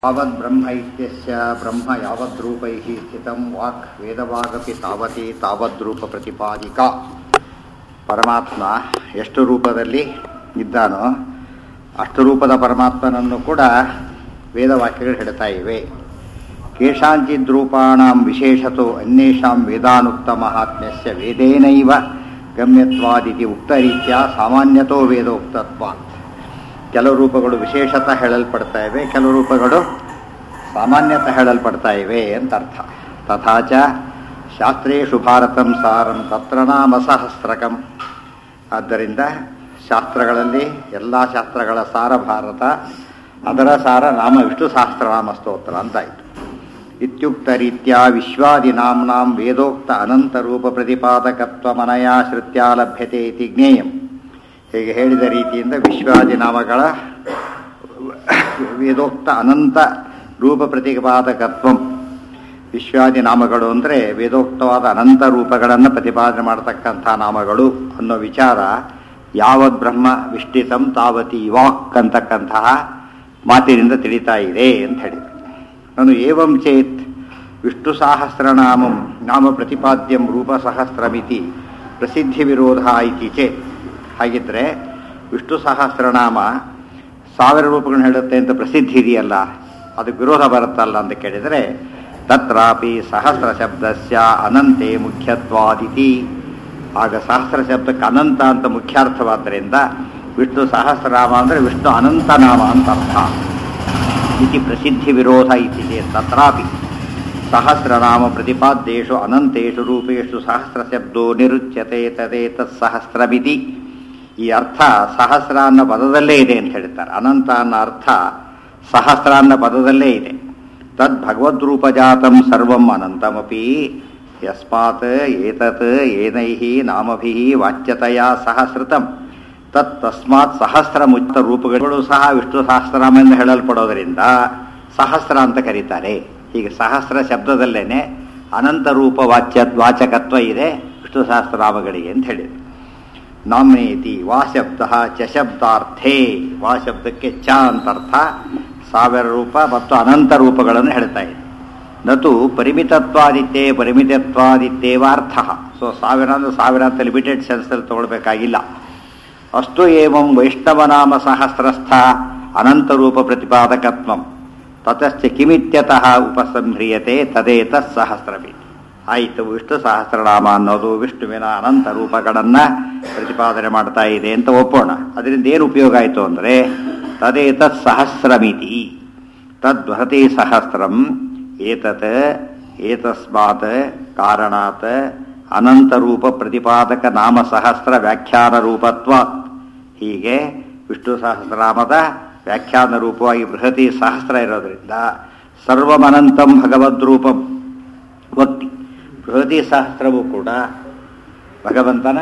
तावद्ब्रह्म इत्यस्य ब्रह्म यावद्रूपैः स्थितं वाक् ವೇದವಾಗಪಿ ತಾವತಿ ತಾವದ್ರೂಪ ಪ್ರತಿಪಾದಿಕ ಪರಮಾತ್ಮ ಎಷ್ಟು ರೂಪದಲ್ಲಿ ಇದ್ದಾನೋ ಅಷ್ಟು ರೂಪದ ಪರಮಾತ್ಮನನ್ನು ಕೂಡ ವೇದವಾಕ್ಯಗಳು ಹೇಳ್ತಾ ಇವೆ ಕೇಷಾಂಚಿದ್ ರೂಪಾಣಾಂ ವಿಶೇಷತೋ ಅನ್ಯೇಷಾಂ ವೇದಾನುಕ್ತ ಮಹಾತ್ಮ್ಯಸ್ಯ ವೇದೇನೈವ ಗಮ್ಯತ್ವಾದಿತಿ ಉಕ್ತರೀತ್ಯ ಸಾಮಾನ್ಯತೋ ವೇದೋಕ್ತತ್ವಾತ್ ಕೆಲವು ರೂಪಗಳು ವಿಶೇಷತಃ ಹೇಳಲ್ಪಡ್ತಾ ಇವೆ ಕೆಲವು ರೂಪಗಳು ಸಾಮಾನ್ಯತಃ ಹೇಳಲ್ಪಡ್ತಾ ಇವೆ ಅಂತ ಅರ್ಥ ತಥಾಚ ಶಾಸ್ತ್ರೇಷು ಭಾರತಂ ಸಾರಂ ತತ್ರ ನಾಮ ಸಹಸ್ರಕಂ ಆದ್ದರಿಂದ ಶಾಸ್ತ್ರಗಳಲ್ಲಿ ಎಲ್ಲ ಶಾಸ್ತ್ರಗಳ ಸಾರ ಭಾರತ ಅದರ ಸಾರ ನಾಮ ವಿಷ್ಣು ಸಹಸ್ರನಾಮ ಸ್ತೋತ್ರ ಅಂತಾಯಿತು ಇತ್ಯುಕ್ತ ರೀತ್ಯ ವಿಶ್ವಾದಿನಾಂನಾಂ ವೇದೋಕ್ತ ಅನಂತರೂಪ ಪ್ರತಿಪಾದಕತ್ವಮನಯಾ ಶ್ರುತ್ಯಾ ಲಭ್ಯತೆ ಇತಿ ಜ್ಞೇಯಂ ಹೀಗೆ ಹೇಳಿದ ರೀತಿಯಿಂದ ವಿಶ್ವಾದಿ ನಾಮಗಳ ವೇದೋಕ್ತ ಅನಂತ ರೂಪ ಪ್ರತಿಪಾದಕತ್ವಂ ವಿಶ್ವಾದಿ ನಾಮಗಳು ಅಂದರೆ ವೇದೋಕ್ತವಾದ ಅನಂತ ರೂಪಗಳನ್ನು ಪ್ರತಿಪಾದನೆ ಮಾಡತಕ್ಕಂಥ ನಾಮಗಳು ಅನ್ನೋ ವಿಚಾರ ಯಾವದ್ ಬ್ರಹ್ಮ ವಿಷ್ಟಿತಂ ತಾವತಿ ವಾಕ್ ಅಂತಕ್ಕಂತಹ ಮಾತಿನಿಂದ ತಿಳಿತಾ ಇದೆ ಅಂತ ಹೇಳಿದರು ನಾನು ಏವಂ ಚೇತ್ ವಿಷ್ಣು ಸಹಸ್ರನಾಮಂ ನಾಮ ಪ್ರತಿಪಾದ್ಯಂ ರೂಪ ಸಹಸ್ರಮಿತಿ ಪ್ರಸಿದ್ಧಿ ವಿರೋಧ ಇತಿ ಚೇತ್ ಹಾಗಿದ್ರೆ ವಿಷ್ಣು ಸಹಸ್ರನಾಮ ಸಾವಿರ ರೂಪಗಳನ್ನ ಹೇಳುತ್ತೆ ಅಂತ ಪ್ರಸಿದ್ಧಿ ಇದೆಯಲ್ಲ ಅದಕ್ಕೆ ವಿರೋಧ ಬರುತ್ತಲ್ಲ ಅಂತ ಕೇಳಿದರೆ ತತ್ರಾಪಿ ಸಹಸ್ರ ಶಬ್ದಸ್ಯ ಅನಂತೆ ಮುಖ್ಯತ್ವಾದಿತಿ ಆಗ ಸಹಸ್ರ ಶಬ್ದಕ್ಕೆ ಅನಂತ ಅಂತ ಮುಖ್ಯಾರ್ಥವಾದ್ದರಿಂದ ವಿಷ್ಣು ಸಹಸ್ರನಾಮ ಅಂದರೆ ವಿಷ್ಣು ಅನಂತ ನಾಮ ಅಂತ ಅರ್ಥ ಇತಿ ಪ್ರಸಿದ್ಧಿ ವಿರೋಧ ಇತಿ ತತ್ರಾಪಿ ಸಹಸ್ರನಾಮ ಪ್ರತಿಪಾದ್ಯೇಷು ಅನಂತೇಷು ರೂಪೇಷು ಸಹಸ್ರ ಶಬ್ದೋ ನಿರುಚ್ಯತೆ ತದೇತತ್ ಸಹಸ್ರಮಿತಿ ಈ ಅರ್ಥ ಸಹಸ್ರ ಅನ್ನೋ ಪದದಲ್ಲೇ ಇದೆ ಅಂತ ಹೇಳ್ತಾರೆ ಅನಂತ ಅನ್ನೋ ಅರ್ಥ ಸಹಸ್ರ ಅನ್ನೋ ಪದದಲ್ಲೇ ಇದೆ ತದ್ ಭಗವದ್ರೂಪಜಾತಂ ಸರ್ವಂ ಅನಂತಮಪಿ ಯಸ್ಮಾತ್ ಏತತ್ ಏನೈಃ ನಾಮಭಿಃ ವಾಚ್ಯತೆಯ ಸಹಸ್ರತಂ ತತ್ ತಸ್ಮಾತ್ ಸಹಸ್ರ ಮುಕ್ತ ರೂಪಗಳು ಸಹ ವಿಷ್ಣು ಸಹಸ್ರನಾಮ ಎಂದು ಹೇಳಲ್ಪಡೋದರಿಂದ ಸಹಸ್ರ ಅಂತ ಕರೀತಾರೆ ಹೀಗೆ ಸಹಸ್ರ ಶಬ್ದದಲ್ಲೇನೆ ಅನಂತ ರೂಪ ವಾಚ್ಯ ವಾಚಕತ್ವ ಇದೆ ವಿಷ್ಣು ಸಹಸ್ರನಾಮಗಳಿಗೆ ಅಂತ ಹೇಳಿದೆ ನಾಮೇತಿ ವಾ ಶಬ್ದ ಚ ಶಬ್ದಾರ್ಥೇ ವಾ ಶಬ್ದಕ್ಕೆ ಚ ಅಂತ ಅರ್ಥ ಸಾವಿರ ರೂಪ ಮತ್ತು ಅನಂತ ರೂಪಗಳನ್ನು ಹೇಳ್ತಾ ಇದೆ ನತು ಪರಿಮಿತತ್ವಾದಿತ್ಯೇ ಪರಿಮಿತತ್ವಾದಿತ್ಯೇವ ಅರ್ಥ ಸೊ ಸಾವಿರ ಅಂದ್ರೆ ಸಾವಿರ ಅಂತ ಲಿಮಿಟೆಡ್ ಸೆನ್ಸಲ್ಲಿ ತಗೊಳ್ಬೇಕಾಗಿಲ್ಲ ಅಷ್ಟು ಏವಂ ವೈಷ್ಣವನಾಮ ಸಹಸ್ರಸ್ಥ ಅನಂತರೂಪ ಪ್ರತಿಪಾದಕತ್ವಂ ತತಶ್ಚ ಕಿಮಿತ್ಯತಃ ಉಪಸಂಹ್ರಿಯತೆ ತದೇತ ಸಹಸ್ರಮಿ ಆಯಿತು ವಿಷ್ಣು ಸಹಸ್ರನಾಮ ಅನ್ನೋದು ವಿಷ್ಣುವಿನ ಅನಂತ ರೂಪಗಳನ್ನು ಪ್ರತಿಪಾದನೆ ಮಾಡ್ತಾ ಇದೆ ಅಂತ ಒಪ್ಪೋಣ ಅದರಿಂದ ಏನು ಉಪಯೋಗ ಆಯಿತು ಅಂದರೆ ತದೇತತ್ ಸಹಸ್ರಮಿತಿ ತದ್ವಹತಿ ಸಹಸ್ರಂ ಏತತ್ ಏತಸ್ಮಾತ್ ಕಾರಣಾತ್ ಅನಂತರೂಪ ಪ್ರತಿಪಾದಕ ನಾಮ ಸಹಸ್ರ ವ್ಯಾಖ್ಯಾನ ರೂಪತ್ವ ಹೀಗೆ ವಿಷ್ಣು ಸಹಸ್ರನಾಮದ ವ್ಯಾಖ್ಯಾನ ರೂಪವಾಗಿ ಬೃಹತಿ ಸಹಸ್ರ ಇರೋದ್ರಿಂದ ಸರ್ವಮನಂತಂ ಭಗವದ್ರೂಪಂ ಭಕ್ತಿ ಬೃಹತಿ ಸಹಸ್ರವು ಕೂಡ ಭಗವಂತನ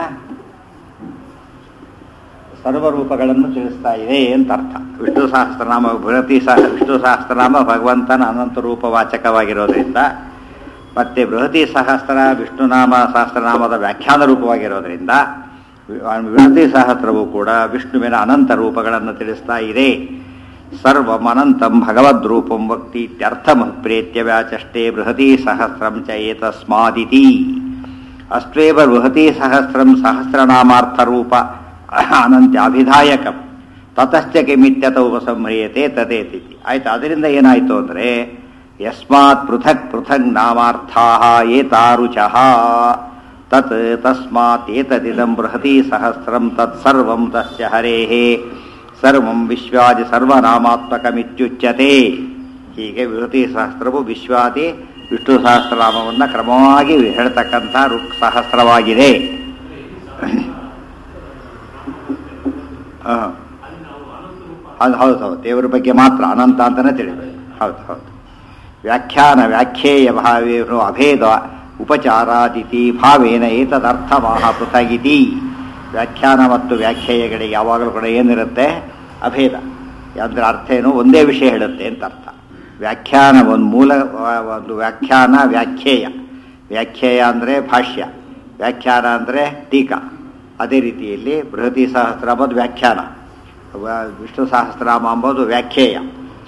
ಸರ್ವರೂಪಗಳನ್ನು ತಿಳಿಸ್ತಾ ಇದೆ ಅಂತ ಅರ್ಥ ವಿಷ್ಣು ಸಹಸ್ರನಾಮ ಬೃಹತಿ ಸಹ ವಿಷ್ಣು ಸಹಸ್ರನಾಮ ಭಗವಂತನ ಅನಂತ ರೂಪವಾಚಕವಾಗಿರೋದ್ರಿಂದ ಮತ್ತೆ ಬೃಹತಿ ಸಹಸ್ರ ವಿಷ್ಣುನಾಮ ಸಹಸ್ರನಾಮದ ವ್ಯಾಖ್ಯಾನ ರೂಪವಾಗಿರೋದ್ರಿಂದ ಬೃಹತಿ ಸಹಸ್ರವು ಕೂಡ ವಿಷ್ಣುವಿನ ಅನಂತ ರೂಪಗಳನ್ನು ತಿಳಿಸ್ತಾ ಇದೆ ಸರ್ವಮನಂತಂ ಭಗವದ್ರೂಪಂ ವಕ್ತಿ ಇತ್ಯರ್ಥಮ ಪ್ರೇತ್ಯ ವ್ಯಾಚಷ್ಟೇ ಬೃಹತಿ ಸಹಸ್ರಂ ಚ ಏತಸ್ಮಾದಿತಿ ಅಷ್ಟ್ವೇವ ಬೃಹತಿ ಸಹಸ್ರಂ ಸಹಸ್ರನಾಮಾರ್ಥರೂಪ ಅನಂತ್ಯಾಭಿಧಾಯಕಂ ತತಶ್ಚ ಕಿಮಿತ್ಯತ ಉಪಸಂಹ್ರಿಯತೆ ತದೇತಿ ಆಯ್ತು ಅದರಿಂದ ಏನಾಯಿತು ಅಂದರೆ ಯಸ್ಮಾತ್ ಪೃಥಕ್ ಪೃಥಕ್ ನಾಮಾರ್ಥಾ ಏತಾರುಚಃ ತತ್ ತಸ್ಮಾತ್ ಏತದಿದಂ ಬೃಹತಿ ಸಹಸ್ರಂ ತತ್ಸರ್ವಂ ತಸ್ಯ ಹರೇಃ ಸರ್ವಂ ವಿಶ್ವಾದಿ ಸರ್ವನಾಮಾತ್ಮಕಮಿತ್ಯುಚ್ಯತೆ ಹೀಗೆ ಬೃಹತಿ ಸಹಸ್ರವು ವಿಶ್ವಾದಿ ವಿಷ್ಣು ಸಹಸ್ರನಾಮವನ್ನು ಕ್ರಮವಾಗಿ ಹೇಳ್ತಕ್ಕಂಥ ರುಕ್ ಸಹಸ್ರವಾಗಿದೆ ಅದು ಹೌದು ಹೌದು ದೇವರ ಬಗ್ಗೆ ಮಾತ್ರ ಅನಂತ ಅಂತಲೇ ತಿಳಿಬೇಕು ಹೌದು ಹೌದು ವ್ಯಾಖ್ಯಾನ ವ್ಯಾಖ್ಯೇಯ ಭಾವೇನು ಅಭೇದ ಉಪಚಾರಾದಿತಿ ಭಾವೇನ ಏತದರ್ಥ ಮಹಾಪೃತಗಿತಿ ವ್ಯಾಖ್ಯಾನ ಮತ್ತು ವ್ಯಾಖ್ಯೇಯಗಳಿಗೆ ಯಾವಾಗಲೂ ಕೂಡ ಏನಿರುತ್ತೆ ಅಭೇದ ಅಂದರೆ ಅರ್ಥ ಏನು ಒಂದೇ ವಿಷಯ ಹೇಳುತ್ತೆ ಅಂತ ಅರ್ಥ ವ್ಯಾಖ್ಯಾನ ಒಂದು ಮೂಲ ಒಂದು ವ್ಯಾಖ್ಯಾನ ವ್ಯಾಖ್ಯೇಯ ವ್ಯಾಖ್ಯೇಯ ಅಂದರೆ ಭಾಷ್ಯ ವ್ಯಾಖ್ಯಾನ ಅಂದರೆ ಟೀಕಾ ಅದೇ ರೀತಿಯಲ್ಲಿ ಬೃಹತಿ ಸಹಸ್ರ ಅಂಬೋದು ವ್ಯಾಖ್ಯಾನ ವಿಷ್ಣು ಸಹಸ್ರನಾಮ ಅಂಬೋದು ವ್ಯಾಖ್ಯೇಯ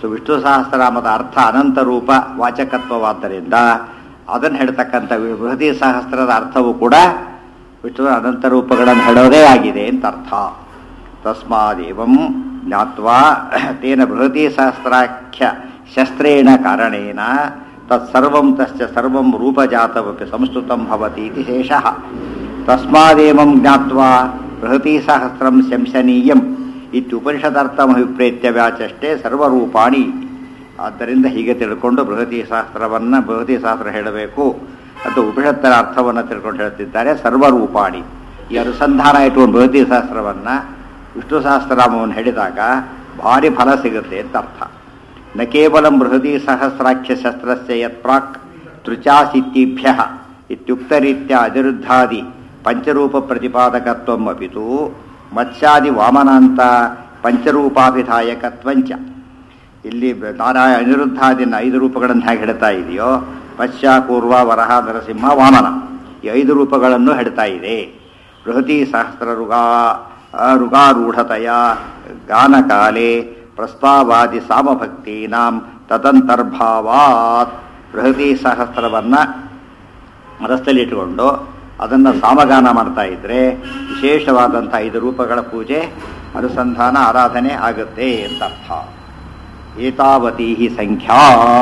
ಸೊ ವಿಷ್ಣು ಸಹಸ್ರನಾಮದ ಅರ್ಥ ಅನಂತ ರೂಪ ವಾಚಕತ್ವವಾದ್ದರಿಂದ ಅದನ್ನು ಹೇಳ್ತಕ್ಕಂಥ ವಿ- ಬೃಹತಿ ಸಹಸ್ರದ ಅರ್ಥವೂ ಕೂಡ ವಿಷ್ಣು ಅನಂತ ರೂಪಗಳನ್ನು ಹೇಳೋದೇ ಆಗಿದೆ ಅಂತ ಅರ್ಥ ತಸ್ಮಾದೇವಂ ಜ್ಞಾತ್ವಾ ತೇನ ಬೃಹತಿ ಸಹಸ್ರಾಖ್ಯ ಶಸ್ತ್ರೇಣ ಕಾರಣೇನ ತತ್ಸರ್ವಂ ತಸ್ಯ ಸರ್ವಂ ರೂಪಜಾತಮಪಿ ಸಂಸ್ಕೃತಂ ಭವತಿ ಇತಿ ಶೇಷಃ ತಸ್ಮಾದೇವಂ ಜ್ಞಾತ್ವಾ ಬೃಹತಿ ಸಹಸ್ರಂ ಶಂಸನೀಯಂ ಇತ್ಯುಪನಿಷದರ್ಥಮಭಿಪ್ರೇತ್ಯ ವ್ಯಾಚಷ್ಟೇ ಸರ್ವರೂಪಾಣಿ ಆದ್ದರಿಂದ ಹೀಗೆ ತಿಳ್ಕೊಂಡು ಬೃಹತಿ ಶಾಸ್ತ್ರವನ್ನು ಬೃಹತಿ ಶಾಸ್ತ್ರ ಹೇಳಬೇಕು ಅಂತ ಉಪನಿಷತ್ತರ ಅರ್ಥವನ್ನು ತಿಳ್ಕೊಂಡು ಹೇಳ್ತಿದ್ದಾರೆ ಸರ್ವರೂಪಾಣಿ ಈ ಅನುಸಂಧಾನ ಇಟ್ಕೊಂಡು ಬೃಹತಿ ಶಾಸ್ತ್ರವನ್ನು ವಿಷ್ಣು ಸಹಸ್ರನಾಮವನ್ನು ಹೇಳಿದಾಗ ಭಾರಿ ಫಲ ಸಿಗುತ್ತೆ ಅಂತ ಅರ್ಥ ನ ಕೇವಲ ಬೃಹತಿ ಸಹಸ್ರಾಖ್ಯ ಶಸ್ತ್ರಸ್ಯ ಯತ್ ಪ್ರಾಕ್ ತೃಚಾಸಿತ್ಯಭ್ಯ ಇತ್ಯುಕ್ತರೀತ್ಯ ಅನಿರುದ್ಧಾದಿ ಪಂಚರೂಪ ಪ್ರತಿಪಾದಕತ್ವಂ ಅಪಿತು ಮತ್ಸ್ಯಾದಿ ವಾಮನಾಂತ ಪಂಚರೂಪಾಭಿಧಾಯಕತ್ವಂಚ ಇಲ್ಲಿ ನಾರಾಯಣ ಅನಿರುದ್ಧಾದಿನ ಐದು ರೂಪಗಳನ್ನು ಹೇಗೆ ಹೇಳ್ತಾ ಇದೆಯೋ ಮತ್ಸ್ಯ ಕೂರ್ವ ವರಹ ನರಸಿಂಹ ವಾಮನ ಈ ಐದು ರೂಪಗಳನ್ನು ಹೇಳ್ತಾ ಇದೆ ಬೃಹತಿ ಸಹಸ್ರ ಋಗಾ ಋಗಾರೂಢತೆಯ ಗಾನಕಾಲೆ ಪ್ರಸ್ತಾವಾದಿ ಸಾಮಭಕ್ತೀನಾಂ ತದಂತರ್ಭಾವಾತ್ ಬೃಹತಿ ಸಹಸ್ರವನ್ನು ಮನಸ್ಸಲ್ಲಿಟ್ಟುಕೊಂಡು ಅದನ್ನು ಸಾಮಗಾನ ಮಾಡ್ತಾ ಇದ್ರೆ ವಿಶೇಷವಾದಂಥ ಐದು ರೂಪಗಳ ಪೂಜೆ ಅನುಸಂಧಾನ ಆರಾಧನೆ ಆಗುತ್ತೆ ಅಂತ ಅರ್ಥ ಏತಾವತಿ ಹಿ ಸಂಖ್ಯಾ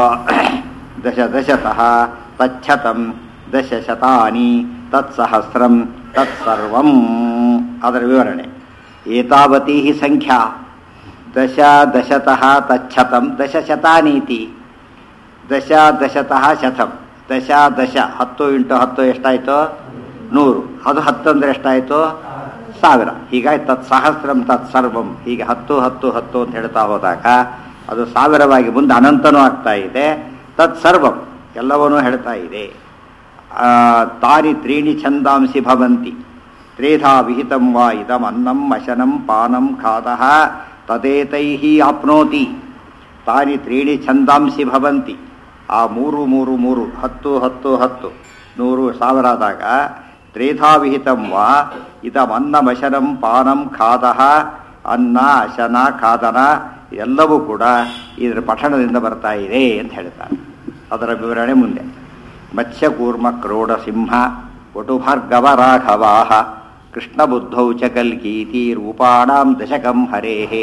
ದಶ ದಶತಃ ತಚ್ಛತಂ ದಶಶತಾನಿ ತತ್ಸಹಸ್ರಂ ತತ್ಸರ್ವಂ ಅದರ ವಿವರಣೆ ಏತಾವತಿ ಹಿ ಸಂಖ್ಯಾ ದಶ ದಶತಃ ತಚ್ಛತಂ ದಶಶತಾನೀತಿ ದಶ ದಶತಃ ಶತಂ ದಶ ದಶ ಹತ್ತು ಇಂಟು ಹತ್ತು ಎಷ್ಟಾಯಿತು ನೂರು ಅದು ಹತ್ತು ಅಂದರೆ ಎಷ್ಟಾಯಿತು ಸಾವಿರ ಹೀಗಾಗಿ ತತ್ ಸಹಸ್ರಂ ತತ್ ಸರ್ವಂ ಹೀಗೆ ಹತ್ತು ಹತ್ತು ಹತ್ತು ಅಂತ ಹೇಳ್ತಾ ಹೋದಾಗ ಅದು ಸಾವಿರವಾಗಿ ಮುಂದೆ ಅನಂತನೂ ಆಗ್ತಾ ಇದೆ ತತ್ ಸರ್ವಂ ಎಲ್ಲವನ್ನೂ ಹೇಳ್ತಾ ಇದೆ ಆ, ತಾನಿ ತ್ರೀಣಿ ಛಂದಾಂಸಿ ಭವಂತಿ ತ್ರೇಧಾ ವಿಹಿತಂ ವಾ ಇದಂ ಅನ್ನಂ ಅಶನಂ ಪಾನಂ ಖಾದಃ ತದೇತೈ ಆಪ್ನೋತಿ ತಾನಿ ತ್ರೀಣಿ ಛಂದಾಂಸಿ ಭವಂತಿ ಆ ಮೂರು ಮೂರು ಮೂರು ಹತ್ತು ಹತ್ತು ಹತ್ತು ನೂರು ಸಾವಿರ ಆದಾಗ ತ್ರೇಧಾ ವಿಹಿತಂ ವಾ ಇದಂ ಅನ್ನಮಶನಂ ಪಾನಂ ಖಾದಃ ಅನ್ನ ಅಶನ ಖಾದನ ಎಲ್ಲವೂ ಕೂಡ ಇದರ ಪಠಣದಿಂದ ಬರ್ತಾ ಇದೆ ಅಂತ ಹೇಳ್ತಾರೆ ಅದರ ವಿವರಣೆ ಮುಂದೆ ಮತ್ಸ್ಯಕೂರ್ಮ ಕ್ರೋಡ ಸಿಂಹ ವಟುಭರ್ಗವ ರಾಘವಾಹ ಕೃಷ್ಣ ಬುದ್ಧೌ ಚ ಕಲ್ಕೀತಿ ರೂಪಾಣಾಂ ದಶಕಂ ಹರೇಹೇ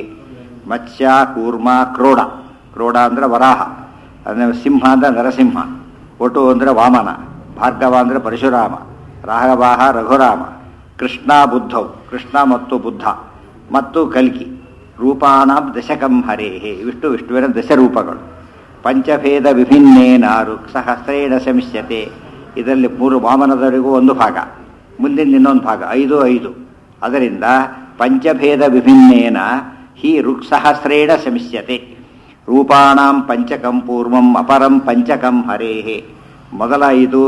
ಮತ್ಸ್ಯ ಕೂರ್ಮ ಕ್ರೋಡ ಕ್ರೋಡ ಅಂದ್ರೆ ವರಾಹ ಅಂದ್ರೆ ಸಿಂಹ ಅಂದ್ರೆ ನರಸಿಂಹ ಒಟು ಅಂದ್ರೆ ವಾಮನ ಭಾರ್ಗವ ಅಂದ್ರೆ ಪರಶುರಾಮ ರಾಘವಾಹ ರಘುರಾಮ ಕೃಷ್ಣ ಬುದ್ಧೌ ಕೃಷ್ಣ ಮತ್ತು ಬುದ್ಧ ಮತ್ತು ಕಲ್ಕಿ ರೂಪಾಣಾಂ ದಶಕಂ ಹರೇಹೇ ಇವಿಷ್ಟು ವಿಷ್ಣುವಿನ ದಶರೂಪಗಳು ಪಂಚಭೇದ ವಿಭಿನ್ನೇನ ಋಕ್ ಸಹಸ್ರೇಣ ಶಮಿಷ್ಯತೆ ಇದರಲ್ಲಿ ಮೂರು ವಾಮನದವರೆಗೂ ಒಂದು ಭಾಗ ಮುಂದಿನ ಇನ್ನೊಂದು ಭಾಗ ಐದು ಐದು ಅದರಿಂದ ಪಂಚಭೇದ ವಿಭಿನ್ನೇನ ಹಿ ಋಕ್ ಸಹಸ್ರೇಣ ಶಮಿಷ್ಯತೆ ರೂಪಾಣಾಂ ಪಂಚಕಂ ಪೂರ್ವಂ ಅಪರಂ ಪಂಚಕಂ ಹರೇಹೇ ಮೊದಲ ಐದು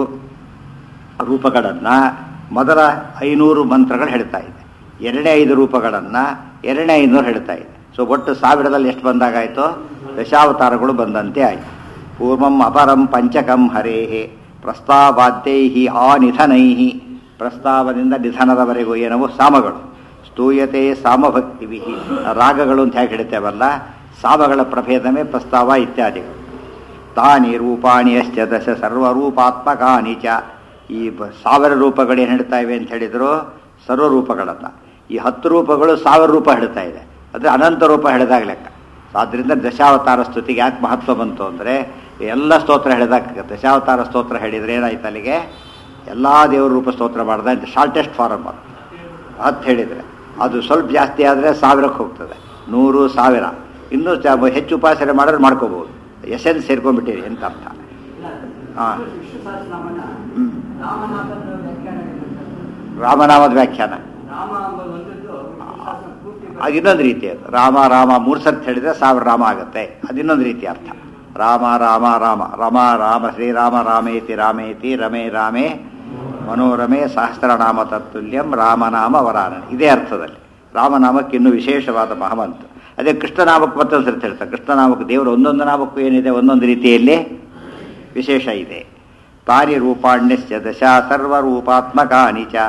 ರೂಪಗಳನ್ನು ಮೊದಲ ಐನೂರು ಮಂತ್ರಗಳು ಹೇಳ್ತಾ ಇದೆ ಎರಡನೇ ಐದು ರೂಪಗಳನ್ನು ಎರಡನೇ ಐನೂರು ಹೇಳ್ತಾ ಇದೆ ಸೊ ಒಟ್ಟು ಸಾವಿರದಲ್ಲಿ ಎಷ್ಟು ಬಂದಾಗಾಯಿತು ದಶಾವತಾರಗಳು ಬಂದಂತೆ ಆಯಿತು ಪೂರ್ವಂ ಅಪರಂ ಪಂಚಕಂ ಹರೇಹೇ ಪ್ರಸ್ತಾವಾದ್ಯೈ ಆ ನಿಧನೈ ಪ್ರಸ್ತಾವದಿಂದ ನಿಧನದವರೆಗೂ ಏನವು ಸಾಮಗಳು ಸ್ತೂಯತೆ ಸಾಮಭಕ್ತಿವಿ ರಾಗಗಳು ಅಂತ ಹೇಗೆ ಹೇಳ್ತೇವಲ್ಲ ಸಾಮಗಳ ಪ್ರಭೇದಮೇ ಪ್ರಸ್ತಾವ ಇತ್ಯಾದಿಗಳು ತಾನಿ ರೂಪಾಣಿ ಅಶ್ಚ ದಶ ಸರ್ವರೂಪಾತ್ಮಕಾನಿ ಚ ಈ ಬ- ಸಾವಿರ ರೂಪಗಳು ಏನು ಹೇಳ್ತಾ ಇವೆ ಅಂತ ಹೇಳಿದ್ರು ಸರ್ವರೂಪಗಳನ್ನ ಈ ಹತ್ತು ರೂಪಗಳು ಸಾವಿರ ರೂಪ ಹೇಳ್ತಾ ಇದೆ ಅಂದರೆ ಅನಂತ ರೂಪ ಹೇಳಿದಾಗ ಲೆಕ್ಕ ಆದ್ದರಿಂದ ದಶಾವತಾರ ಸ್ತುತಿಗೆ ಯಾಕೆ ಮಹತ್ವ ಬಂತು ಅಂದರೆ ಎಲ್ಲ ಸ್ತೋತ್ರ ಹೇಳಿದಾಗ ದಶಾವತಾರ ಸ್ತೋತ್ರ ಹೇಳಿದರೆ ಏನಾಯ್ತು ಅಲ್ಲಿಗೆ ಎಲ್ಲ ದೇವರ ರೂಪ ಸ್ತೋತ್ರ ಮಾಡ್ದ ಅಂತ ಶಾರ್ಟೆಸ್ಟ್ ಫಾರಮ್ ಅದು ಹತ್ತು ಹೇಳಿದರೆ ಅದು ಸ್ವಲ್ಪ ಜಾಸ್ತಿ ಆದರೆ ಸಾವಿರಕ್ಕೆ ಹೋಗ್ತದೆ ನೂರು ಸಾವಿರ ಇನ್ನೂ ಚ ಹೆಚ್ಚು ಉಪಾಸನೆ ಮಾಡಿದ್ರೆ ಮಾಡ್ಕೋಬೋದು ಎಸೆನ್ಸ್ ಸೇರ್ಕೊಂಡ್ಬಿಟ್ಟಿರಿ ಅಂತ ಅರ್ಥ ಹಾಂ ವಿಷ್ಣು ಸಹಸ್ರನಾಮನ ಹ್ಞೂ ರಾಮನಾಮದ ವ್ಯಾಖ್ಯಾನ ಇರುತ್ತೆ. ರಾಮನಾಮದ ವ್ಯಾಖ್ಯಾನ ರಾಮ ಎಂಬ ಒಂದದ್ದು ವಿಷ್ಣು ಸಹಸ್ರ ಪೂರ್ತಿ ಅದು ಇನ್ನೊಂದು ರೀತಿ ಅದು ರಾಮ ರಾಮ ಮೂರು ಸರ್ತಿ ಹೇಳಿದ್ರೆ ಸಾವಿರ ರಾಮ ಆಗುತ್ತೆ ಅದು ಇನ್ನೊಂದು ರೀತಿ ಅರ್ಥ ರಾಮ ರಾಮ ರಾಮ ರಮ ರಾಮ ಶ್ರೀರಾಮ ರಾಮೇತಿ ರಾಮೇತಿ ರಮೇ ರಾಮೇ ಮನೋರಮೆ ಸಹಸ್ರನಾಮ ತತ್ತುಲ್ಯಂ ರಾಮನಾಮ ವರಾನನೆ ಇದೇ ಅರ್ಥದಲ್ಲಿ ರಾಮನಾಮಕ್ಕೆ ಇನ್ನೂ ವಿಶೇಷವಾದ ಮಹಮಂತು ಅದೇ ಕೃಷ್ಣನಾಮಕ್ಕೆ ಮತ್ತೊಂದು ಸರ್ತಿ ಹೇಳ್ತಾರೆ ಕೃಷ್ಣನಾಮಕ್ಕೆ ದೇವರು ಒಂದೊಂದು ನಾಮಕ್ಕೂ ಏನಿದೆ ಒಂದೊಂದು ರೀತಿಯಲ್ಲಿ ವಿಶೇಷ ಇದೆ ತಾನಿ ರೂಪಾಣ್ಯಸ್ಯ ದಶ ಸರ್ವರೂಪಾತ್ಮಕಾನಿ ಚ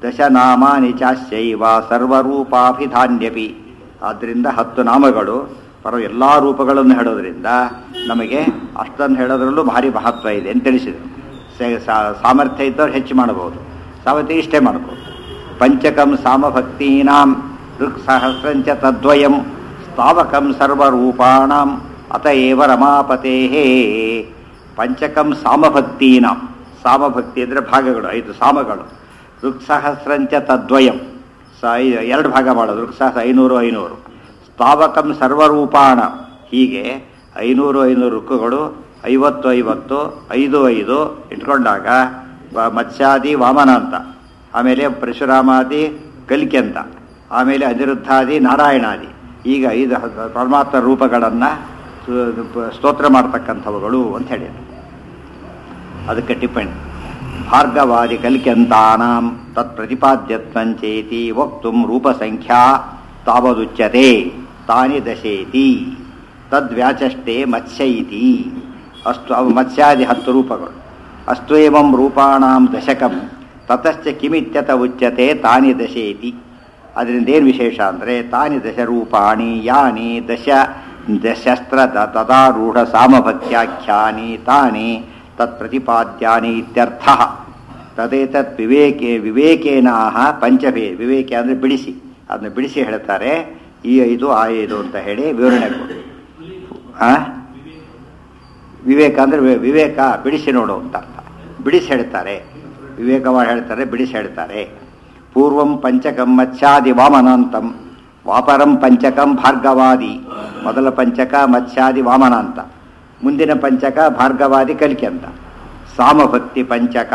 ದಶನಾಮಾನಿ ಚಾಶ್ಚೈವ ಸರ್ವರೂಪಾಭಿಧಾನ್ಯಪಿ ಆದ್ದರಿಂದ ಹತ್ತು ನಾಮಗಳು ಪರ ಎಲ್ಲ ರೂಪಗಳನ್ನು ಹೇಳೋದ್ರಿಂದ ನಮಗೆ ಅಷ್ಟನ್ನು ಹೇಳೋದ್ರಲ್ಲೂ ಭಾರಿ ಮಹತ್ವ ಇದೆ ಅಂತ ತಿಳಿಸಿದೆ ಸೆ- ಸಾ- ಸಾಮರ್ಥ್ಯ ಇದ್ದವ್ರು ಹೆಚ್ಚು ಮಾಡಬಹುದು ಸಾಮರ್ಥ್ಯ ಇಷ್ಟೇ ಮಾಡಬಹುದು ಪಂಚಕಂ ಸಾಮಭಕ್ತೀನಾಂ ಋಕ್ ಸಹಸ್ರಂಚ ತದ್ವಯಂ ಸ್ಥಾವಕಂ ಸರ್ವರೂಪಾಣಂ ಅತ ಏವ ರಮಾಪತೇ ಪಂಚಕಂ ಸಾಮಭಕ್ತೀನಾಂ ಸಾಮಭಕ್ತಿ ಅಂದರೆ ಭಾಗಗಳು ಐದು ಸಾಮಗಳು ಋಕ್ಸಹಸ್ರಂಚ ತದ್ವಯಂ ಸ ಐ- ಎರಡು ಭಾಗ ಮಾಡೋದು ಋಕ್ಸಹಸ್ರ ಐನೂರು ಐನೂರು ಸ್ಥಾವಕಂ ಸರ್ವರೂಪಾಣ ಹೀಗೆ ಐನೂರು ಐನೂರು ಋಕ್ಕುಗಳು ಐವತ್ತು ಐವತ್ತು ಐದು ಐದು ಇಟ್ಕೊಂಡಾಗ ವ- ಮತ್ಸ್ಯಾದಿ ವಾಮನ ಅಂತ ಆಮೇಲೆ ಪರಶುರಾಮಾದಿ ಕಲಿಕೆ ಅಂತ ಆಮೇಲೆ ಅನಿರುದ್ಧಾದಿ ನಾರಾಯಣಾದಿ ಈಗ ಐದು ಹ- ಪರಮಾತ್ಮ ರೂಪಗಳನ್ನು ಸ್ತೋತ್ರ ಮಾಡ್ತಕ್ಕಂಥವುಗಳು ಅಂತ ಹೇಳಿದರು ಅದಕ್ಕೆ ಟಿಪ್ಪಣಿ ಭಾರ್ಗವಾದಿ ಕಲಿಕೆಂತಾನಾಂ ತತ್ ಪ್ರತಿಪಾದ್ಯತ್ವಂಚೇತಿ ವಕ್ತುಂ ರೂಪಸಂಖ್ಯಾ ತಾವದುಚ್ಯತೆ ತಾನಿ ದಶೇತಿ ತದ್ವ್ಯಾಚಷ್ಟೇ ಮತ್ಸ್ಯ ಇತಿ ಅಷ್ಟು ಅವು ಮತ್ಸ್ಯಾದಿ ಹತ್ತು ರೂಪಗಳು ಅಸ್ತ್ವೇವಂ ರೂಪಾಣಾಂ ದಶಕಂ ತತಶ್ಚ ಕಿಮಿತ್ಯತ ಉಚ್ಯತೆ ತಾನಿ ದಶೇತಿ ಅದರಿಂದ ಏನು ವಿಶೇಷ ಅಂದರೆ ತಾನಿ ದಶರೂಪಾಣಿ ಯಾನಿ ದಶ ದಶಸ್ತ್ರ ದ- ತದಾರೂಢ ಸಾಮಭಕ್ತ್ಯಾಖ್ಯಾನಿ ತಾನಿ ತತ್ ಪ್ರತಿಪಾದ್ಯಾನಿ ಇತ್ಯರ್ಥ ತದೇತತ್ ವಿವೇಕೆ ವಿವೇಕೇನಾಹ ಪಂಚಭೇ ವಿವೇಕೆ ಅಂದರೆ ಬಿಡಿಸಿ ಅದನ್ನ ಬಿಡಿಸಿ ಹೇಳ್ತಾರೆ ಈ ಐದು ಆ ಐದು ಅಂತ ಹೇಳಿ ವಿವರಣೆ ಕೊಡು ಆ? ವಿವೇಕ ಅಂದರೆ ವಿ- ವಿವೇಕ ಬಿಡಿಸಿ ನೋಡು ಅಂತ ಅರ್ಥ ಬಿಡಿಸಿ ಹೇಳ್ತಾರೆ ವಿವೇಕವಾಗಿ ಹೇಳ್ತಾರೆ ಬಿಡಿಸಿ ಹೇಳ್ತಾರೆ ಪೂರ್ವಂ ಪಂಚಕಂ ಮತ್ಸ್ಯಾದಿ ವಾಮನಾಂತಂ ವಾಪರಂ ಪಂಚಕಂ ಭಾರ್ಗವಾದಿ ಮೊದಲ ಪಂಚಕ ಮತ್ಸ್ಯಾದಿ ವಾಮನಾಂತ ಮುಂದಿನ ಪಂಚಕ ಭಾರ್ಗವಾದಿ ಕಲಿಕೆ ಅಂತ ಸಾಮಭಕ್ತಿ ಪಂಚಕ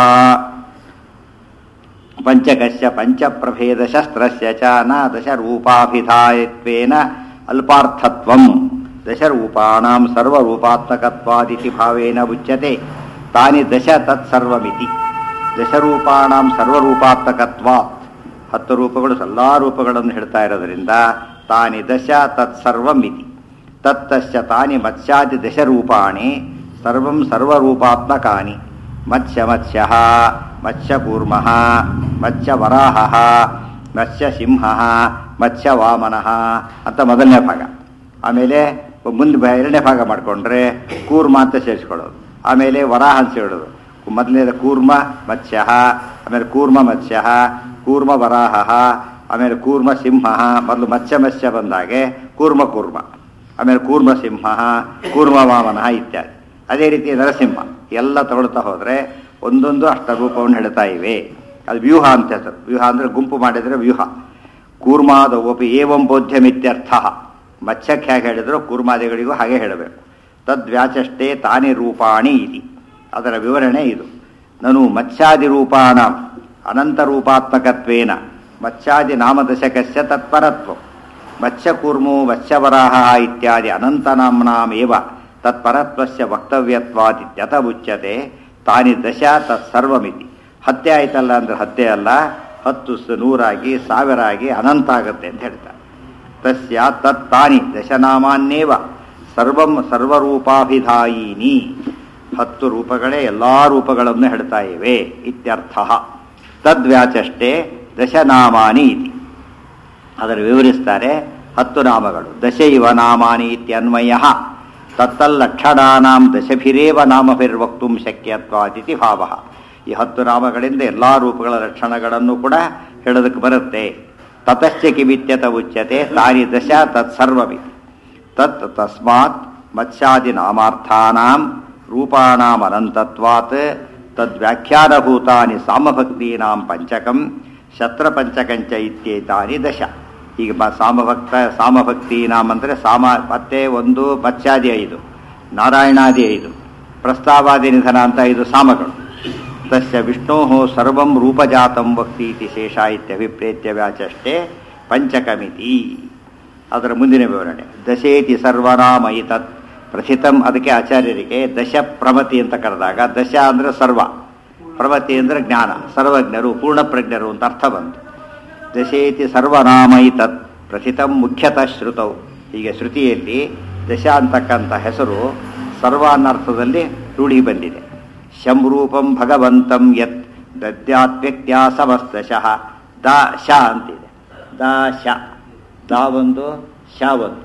ಪಂಚಕಸ್ಯ ಪಂಚಪ್ರಭೇದ ಶಸ್ತ್ರಸ್ಯ ಚ ನ ದಶರೂಪಾಭಿಧಾಯತ್ವೇನ ಅಲ್ಪಾರ್ಥತ್ವಂ ದಶರೂಪಾಣಾಂ ಸರ್ವರೂಪಾತ್ಮಕತ್ವಾದಿತಿ ಭಾವೇನ ಉಚ್ಯತೆ ತಾನಿ ದಶ ತತ್ಸರ್ವಮಿತಿ ದಶರೂಪಾಣಾಂ ಸರ್ವರೂಪಾತ್ಮಕತ್ವಾತ್ ಹತ್ತು ರೂಪಗಳು ಎಲ್ಲ ರೂಪಗಳನ್ನು ಹೇಳ್ತಾ ಇರೋದ್ರಿಂದ ತಾನಿ ದಶ ತತ್ಸರ್ವಮಿತಿ ತತ್ತಶ್ಚ ತಾನಿ ಮತ್ಸ್ಯಾದಿ ದಶರೂಪಾಣಿ ಸರ್ವಂ ಸರ್ವರೂಪಾತ್ಮಕಾನಿ ಮತ್ಸ್ಯ ಮತ್ಸ್ಯ ಮತ್ಸ್ಯಕೂರ್ಮ ಮತ್ಸ್ಯವರಾಹ ಮತ್ಸ್ಯಸಿಂಹ ಮತ್ಸ್ಯವಾಮನ ಅಂತ ಮೊದಲನೇ ಭಾಗ ಆಮೇಲೆ ಮುಂದೆ ಬ- ಎರಡನೇ ಭಾಗ ಮಾಡಿಕೊಂಡ್ರೆ ಕೂರ್ಮ ಅಂತ ಸೇರಿಸ್ಕೊಳ್ಳೋದು ಆಮೇಲೆ ವರಾಹ ಅಂತ ಹೇಳೋದು ಮೊದಲನೇದು ಕೂರ್ಮ ಮತ್ಸ್ಯ ಆಮೇಲೆ ಕೂರ್ಮ ಮತ್ಸ್ಯ ಕೂರ್ಮ ವರಾಹ ಆಮೇಲೆ ಕೂರ್ಮ ಸಿಂಹ ಮೊದಲು ಮತ್ಸ್ಯ ಮತ್ಸ್ಯ ಬಂದಾಗೆ ಕೂರ್ಮ ಕೂರ್ಮ ಆಮೇಲೆ ಕೂರ್ಮ ಸಿಂಹ ಕೂರ್ಮ ವಾಮನ ಇತ್ಯಾದಿ ಅದೇ ರೀತಿ ನರಸಿಂಹ ಎಲ್ಲ ತಗೊಳ್ತಾ ಹೋದರೆ ಒಂದೊಂದು ಅಷ್ಟ ರೂಪವನ್ನು ಹೇಳ್ತಾ ಇವೆ ಅದು ವ್ಯೂಹ ಅಂತ ಹೆಸರು ವ್ಯೂಹ ಅಂದರೆ ಗುಂಪು ಮಾಡಿದರೆ ವ್ಯೂಹ ಕೂರ್ಮಾದವಪಿ ಏವಂ ಬೋಧ್ಯಮಿತ್ಯರ್ಥ ಮತ್ಸ್ಯಕ್ಕೆ ಹೇಗೆ ಹೇಳಿದ್ರು ಕೂರ್ಮಾದಿಗಳಿಗೂ ಹಾಗೆ ಹೇಳಬೇಕು ತದ್ವ್ಯಾಚಷ್ಟೇ ತಾನಿ ರೂಪಾಣಿ ಇತಿ ಅದರ ವಿವರಣೆ ಇದು ನನು ಮತ್ಸ್ಯಾದಿ ರೂಪಾಣ ಅನಂತ ರೂಪಾತ್ಮಕತ್ವೇನ ಮತ್ಸ್ಯಾದಿ ನಾಮದಶಕಸ್ಯ ತತ್ಪರತ್ವ ಮತ್ಸ್ಯಕೂರ್ಮೋ ಮತ್ಸ್ಯವರಾಹ ಇತ್ಯಾದಿ ಅನಂತನಾಮ್ನಾಮೇವ ತತ್ಪರತ್ವಸ್ಯ ವಕ್ತವ್ಯತ್ವಾದಿತ್ಯತ ಉಚ್ಯತೆ ತಾನಿ ದಶ ತತ್ಸರ್ವಮಿತಿ ಹತ್ಯೆ ಆಯ್ತಲ್ಲ ಅಂದ್ರೆ ಹತ್ಯೆ ಅಲ್ಲ ಹತ್ತು ಸ- ನೂರಾಗಿ ಸಾವಿರ ಆಗಿ ಅನಂತ ಆಗುತ್ತೆ ಅಂತ ಹೇಳ್ತಾರೆ ತಸ್ಯ ತತ್ತಾನಿ ದಶನಾಮಾನ್ಯೇವ ಸರ್ವಂ ಸರ್ವರೂಪಾಭಿಧಾಯಿನಿ ಹತ್ತು ರೂಪಗಳೇ ಎಲ್ಲ ರೂಪಗಳನ್ನು ಹೇಳ್ತಾ ಇವೆ ಇತ್ಯರ್ಥ ತದ್ವ್ಯಾಚಷ್ಟೇ ದಶನಾಮಾನಿ ಇತಿ ಅದರ ವಿವರಿಸ್ತಾರೆ ಹತ್ತು ನಾಮಗಳು ದಶ ಇವ ನಾಮಾನಿ ಇತ್ಯನ್ವಯ ತತ್ತಲ್ಲಕ್ಷಣಾನಾಂ ದಶಭಿರೇವ ನಾಮಭಿರ್ವಕ್ತು ಶಕ್ಯತ್ವಾದಿತಿ ಭಾವ ಈ ಹತ್ತು ನಾಮಗಳಿಂದ ಎಲ್ಲ ರೂಪಗಳ ಲಕ್ಷಣಗಳನ್ನು ಕೂಡ ಹೇಳೋದಕ್ಕೆ ಬರುತ್ತೆ ತತಶ್ಚ ಕಿಮಿತ್ಯತ ಉಚ್ಯತೆ ತಾನಿ ದಶ ತತ್ಸರ್ವಮಿ ತತ್ ತಸ್ಮಾತ್ ಮತ್ಸ್ಯಾದಿ ನಾಮಾರ್ಥಾನಾಂ ರೂಪಾಣಾಂ ಅನಂತತ್ವಾತ್ ತದ್ವ್ಯಾಖ್ಯಾನಭೂತಾನಿ ಸಾಮಭಕ್ತೀನಾಂ ಪಂಚಕಂ ಶಸ್ತ್ರಪಂಚಕಂಚ ಇತ್ಯೇತಾನಿ ದಶ ಈಗ ಬ- ಸಾಮಭಕ್ತ ಸಾಮಭಕ್ತೀನಾಂ ಅಂದರೆ ಸಾಮ ಮತ್ತೆ ಒಂದು ಮತ್ಸ್ಯಾದಿ ಐದು ನಾರಾಯಣಾದಿ ಐದು ಪ್ರಸ್ತಾವಾದಿ ನಿಧನ ಅಂತ ಐದು ಸಾಮಗಳು ತಸ್ಯ ವಿಷ್ಣೋ ಸರ್ವಂ ರೂಪಜಾತಂ ವಕ್ತಿ ಇತಿ ಶೇಷ ಇತ್ಯಭಿಪ್ರೇತ್ಯ ವ್ಯಾಚಷ್ಟೇ ಪಂಚಕಮಿತಿ ಅದರ ಮುಂದಿನ ವಿವರಣೆ ದಶೇತಿ ಸರ್ವನಾಮ ಇತತ್ ಪ್ರಥಿತಂ ಅದಕ್ಕೆ ಆಚಾರ್ಯರಿಗೆ ದಶ ಪ್ರಮತಿ ಅಂತ ಕರೆದಾಗ ದಶ ಅಂದರೆ ಸರ್ವ ಪ್ರಮತಿ ಅಂದರೆ ಜ್ಞಾನ ಸರ್ವಜ್ಞರು ಪೂರ್ಣಪ್ರಜ್ಞರು ಅಂತ ಅರ್ಥ ಬಂತು ದಶೇತಿ ಸರ್ವನಾಮ ಇತತ್ ಪ್ರಥಿತಂ ಮುಖ್ಯತಃ ಶ್ರುತೌ ಹೀಗೆ ಶ್ರುತಿಯಲ್ಲಿ ದಶ ಅಂತಕ್ಕಂಥ ಹೆಸರು ಸರ್ವ ಅನ್ನರ್ಥದಲ್ಲಿ ರೂಢಿ ಬಂದಿದೆ ಶಂರೂಪಂ ಭಗವಂತಂ ಯತ್ ದದ್ಯಾತ್ವ್ಯಕ್ತ್ಯಾ ಸಮಸ್ತಶಃ ದ ಶ ಅಂತಿದೆ ದ ಶ ದ ಒಂದು ಶ ಒಂದು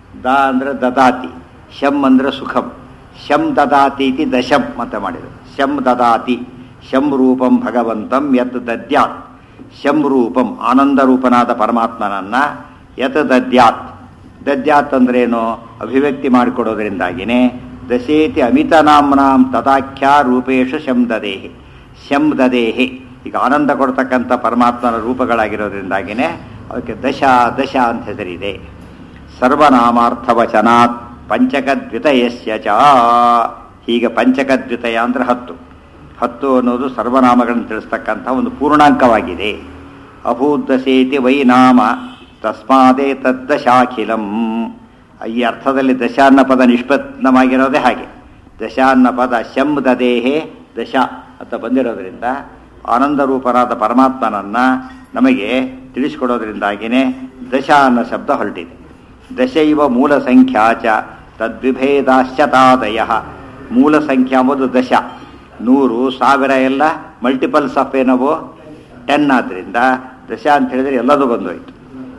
ದ ಅಂದರೆ ದದಾತಿ ಶಂ ಅಂದರೆ ಸುಖಂ ಶಂ ದದಾತಿ ಇತಿ ದಶಂ ಅಂತ ಮಾಡಿದರು ಶಂ ದದಾತಿ ಶಂ ರೂಪಂ ಭಗವಂತಂ ಯತ್ ದದ್ಯಾತ್ ಶಂ ರೂಪಂ ಆನಂದ ರೂಪನಾದ ಪರಮಾತ್ಮನನ್ನ ಯತ್ ದದ್ಯಾತ್ ದದ್ಯಾತ್ ಅಂದ್ರೇನು ಅಭಿವ್ಯಕ್ತಿ ಮಾಡಿಕೊಡೋದ್ರಿಂದಾಗಿನೇ ದಶೇತಿ ಅಮಿತ ನಾಮ್ನಾಂ ತದಾಖ್ಯ ರೂಪೇಶು ಶಂ ದದೇಹಿ ಶಂ ದದೇಹಿ ಈಗ ಆನಂದ ಕೊಡ್ತಕ್ಕಂಥ ಪರಮಾತ್ಮನ ರೂಪಗಳಾಗಿರೋದ್ರಿಂದಾಗಿನೇ ಅದಕ್ಕೆ ದಶ ದಶ ಅಂತ ಹೆಸರಿದೆ ಸರ್ವನಾಮಾರ್ಥವಚನಾತ್ ಪಂಚಕದ್ವಿತಯಸ್ಯ ಚ ಹೀಗೆ ಪಂಚಕದ್ವಿತಯ ಅಂದ್ರೆ ಹತ್ತು ಹತ್ತು ಅನ್ನೋದು ಸರ್ವನಾಮಗಳನ್ನು ತಿಳಿಸ್ತಕ್ಕಂಥ ಒಂದು ಪೂರ್ಣಾಂಕವಾಗಿದೆ ಅಭೂದಶೇತಿ ವೈ ನಾಮ ತಸ್ಮಾದೇ ತದ್ದಶಾಖಿಲಂ ಈ ಅರ್ಥದಲ್ಲಿ ದಶ ಅನ್ನೋ ಪದ ನಿಷ್ಪನ್ನವಾಗಿರೋದೇ ಹಾಗೆ ದಶ ಅನ್ನೋ ಪದ ಶಂ ದದೇಹೆ ದಶ ಅಂತ ಬಂದಿರೋದ್ರಿಂದ ಆನಂದ ರೂಪರಾದ ಪರಮಾತ್ಮನನ್ನ ನಮಗೆ ತಿಳಿಸಿಕೊಡೋದ್ರಿಂದಾಗಿಯೇ ದಶ ಅನ್ನೋ ಶಬ್ದ ಹೊರಟಿದೆ ದಶ ಇವ ಮೂಲ ಸಂಖ್ಯಾ ಚ ತದ್ವಿಭೇದಾಶ್ಚತಾದಯ ಮೂಲ ಸಂಖ್ಯಾ ಎಂಬುದು ದಶ ನೂರು ಸಾವಿರ ಎಲ್ಲ ಮಲ್ಟಿಪಲ್ಸ್ ಆಫ್ ಏನವೋ ಟೆನ್ ಆದ್ದರಿಂದ ದಶ ಅಂತ ಹೇಳಿದ್ರೆ ಎಲ್ಲದೂ ಬಂದೋಯ್ತು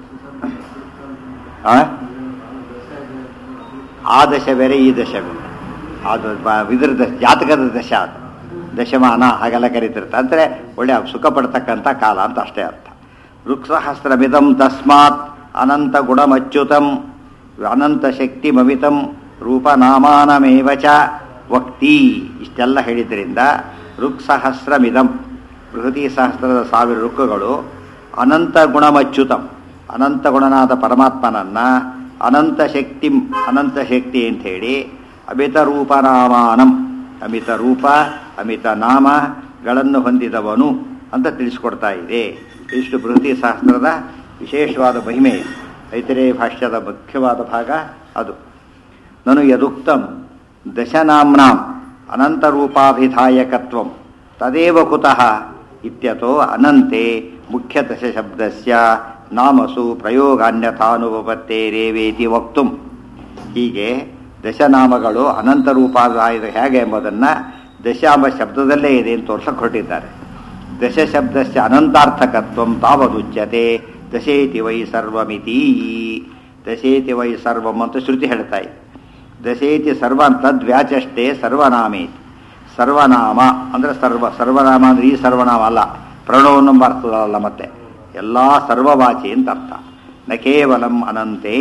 ಆ? ಆ ದಶ ಬೇರೆ ಈ ದಶ ಬೇರೆ ಅದು ಬ- ಇದ್ರ ದಶ ಜಾತಕದ ದಶ ಅದು ದಶಮಾನ ಹಾಗೆಲ್ಲ ಕರೀತಿರ್ತಾರೆ ಅಂದರೆ ಒಳ್ಳೆ ಸುಖ ಪಡ್ತಕ್ಕಂಥ ಕಾಲ ಅಂತ ಅಷ್ಟೇ ಅರ್ಥ ಋಕ್ಸಹಸ್ರಮಿದಂ ತಸ್ಮಾತ್ ಅನಂತ ಗುಣಮಚ್ಯುತಂ ಅನಂತ ಶಕ್ತಿ ಮಮಿತಂ ರೂಪನಾಮಾನಮೇವ ಚ ವಕ್ತಿ ಇಷ್ಟೆಲ್ಲ ಹೇಳಿದ್ರಿಂದ ಋಕ್ಸಹಸ್ರಮಿದಂ ಬೃಹತಿ ಸಹಸ್ರದ ಸಾವಿರ ಋಕ್ಕುಗಳು ಅನಂತ ಗುಣಮಚ್ಯುತಂ ಅನಂತ ಗುಣನಾದ ಪರಮಾತ್ಮನನ್ನ ಅನಂತ ಶಕ್ತಿ ಅನಂತ ಶಕ್ತಿ ಅಂತ ಹೇಳಿ ಅಮಿತ ರೂಪನಾಮಾನಂ ಅಮಿತ ರೂಪ ಅಮಿತ ನಾಮಗಳನ್ನು ಹೊಂದಿದವನು ಅಂತ ತಿಳಿಸ್ಕೊಡ್ತಾ ಇದೆ ಇಷ್ಟು ಬೃಹತಿ ಶಾಸ್ತ್ರದ ವಿಶೇಷವಾದ ಮಹಿಮೆ ಐತರೇಯ ಭಾಷ್ಯದ ಮುಖ್ಯವಾದ ಭಾಗ ಅದು ನನು ಯದುಕ್ತಂ ದಶನಾಮ್ನಾಂ ಅನಂತರೂಪಾಭಿಧಾಯಕತ್ವಂ ತದೇವ ಕುತಃ ಇತ್ಯತೋ ಅನಂತೆ ಮುಖ್ಯದಶಶಬ್ದಸ್ಯ ನಾಮಸು ಪ್ರಯೋಗಾನ್ಯಥಾನುಪತ್ತೇರೇವೇತಿ ವಕ್ತುಂ ಹೀಗೆ ದಶನಾಮಗಳು ಅನಂತ ರೂಪಾಧಾಯದ ಹೇಗೆ ಎಂಬುದನ್ನು ದಶಾಂಬ ಶಬ್ದದಲ್ಲೇ ಇದೆ ಅಂತ ತೋರ್ಸಕ್ಕೆ ಹೊರಟಿದ್ದಾರೆ ದಶ ಶಬ್ದಸ್ಯ ಅನಂತಾರ್ಥಕತ್ವ ತಾವದುಚ್ಯತೆ ದಶೇತಿ ವೈ ಸರ್ವಮಿತಿ ದಶೇತಿ ವೈ ಸರ್ವಂ ಅಂತ ಶ್ರುತಿ ಹೇಳ್ತಾ ಇದೆ ದಶೇತಿ ಸರ್ವ ತದ್ವ್ಯಾಚಷ್ಟೇ ಸರ್ವನಾಮೇತಿ ಸರ್ವನಾಮ ಅಂದರೆ ಸರ್ವ ಸರ್ವನಾಮ ಅಂದ್ರೆ ಈ ಸರ್ವನಾಮ ಅಲ್ಲ ಪ್ರಣವನ್ನೆಂಬ ಅರ್ಥದಲ್ಲ ಮತ್ತೆ ಎಲ್ಲ ಸರ್ವವಾಚಿ ಅಂತ ಅರ್ಥ ನ ಕೇವಲಂ ಅನಂತೆ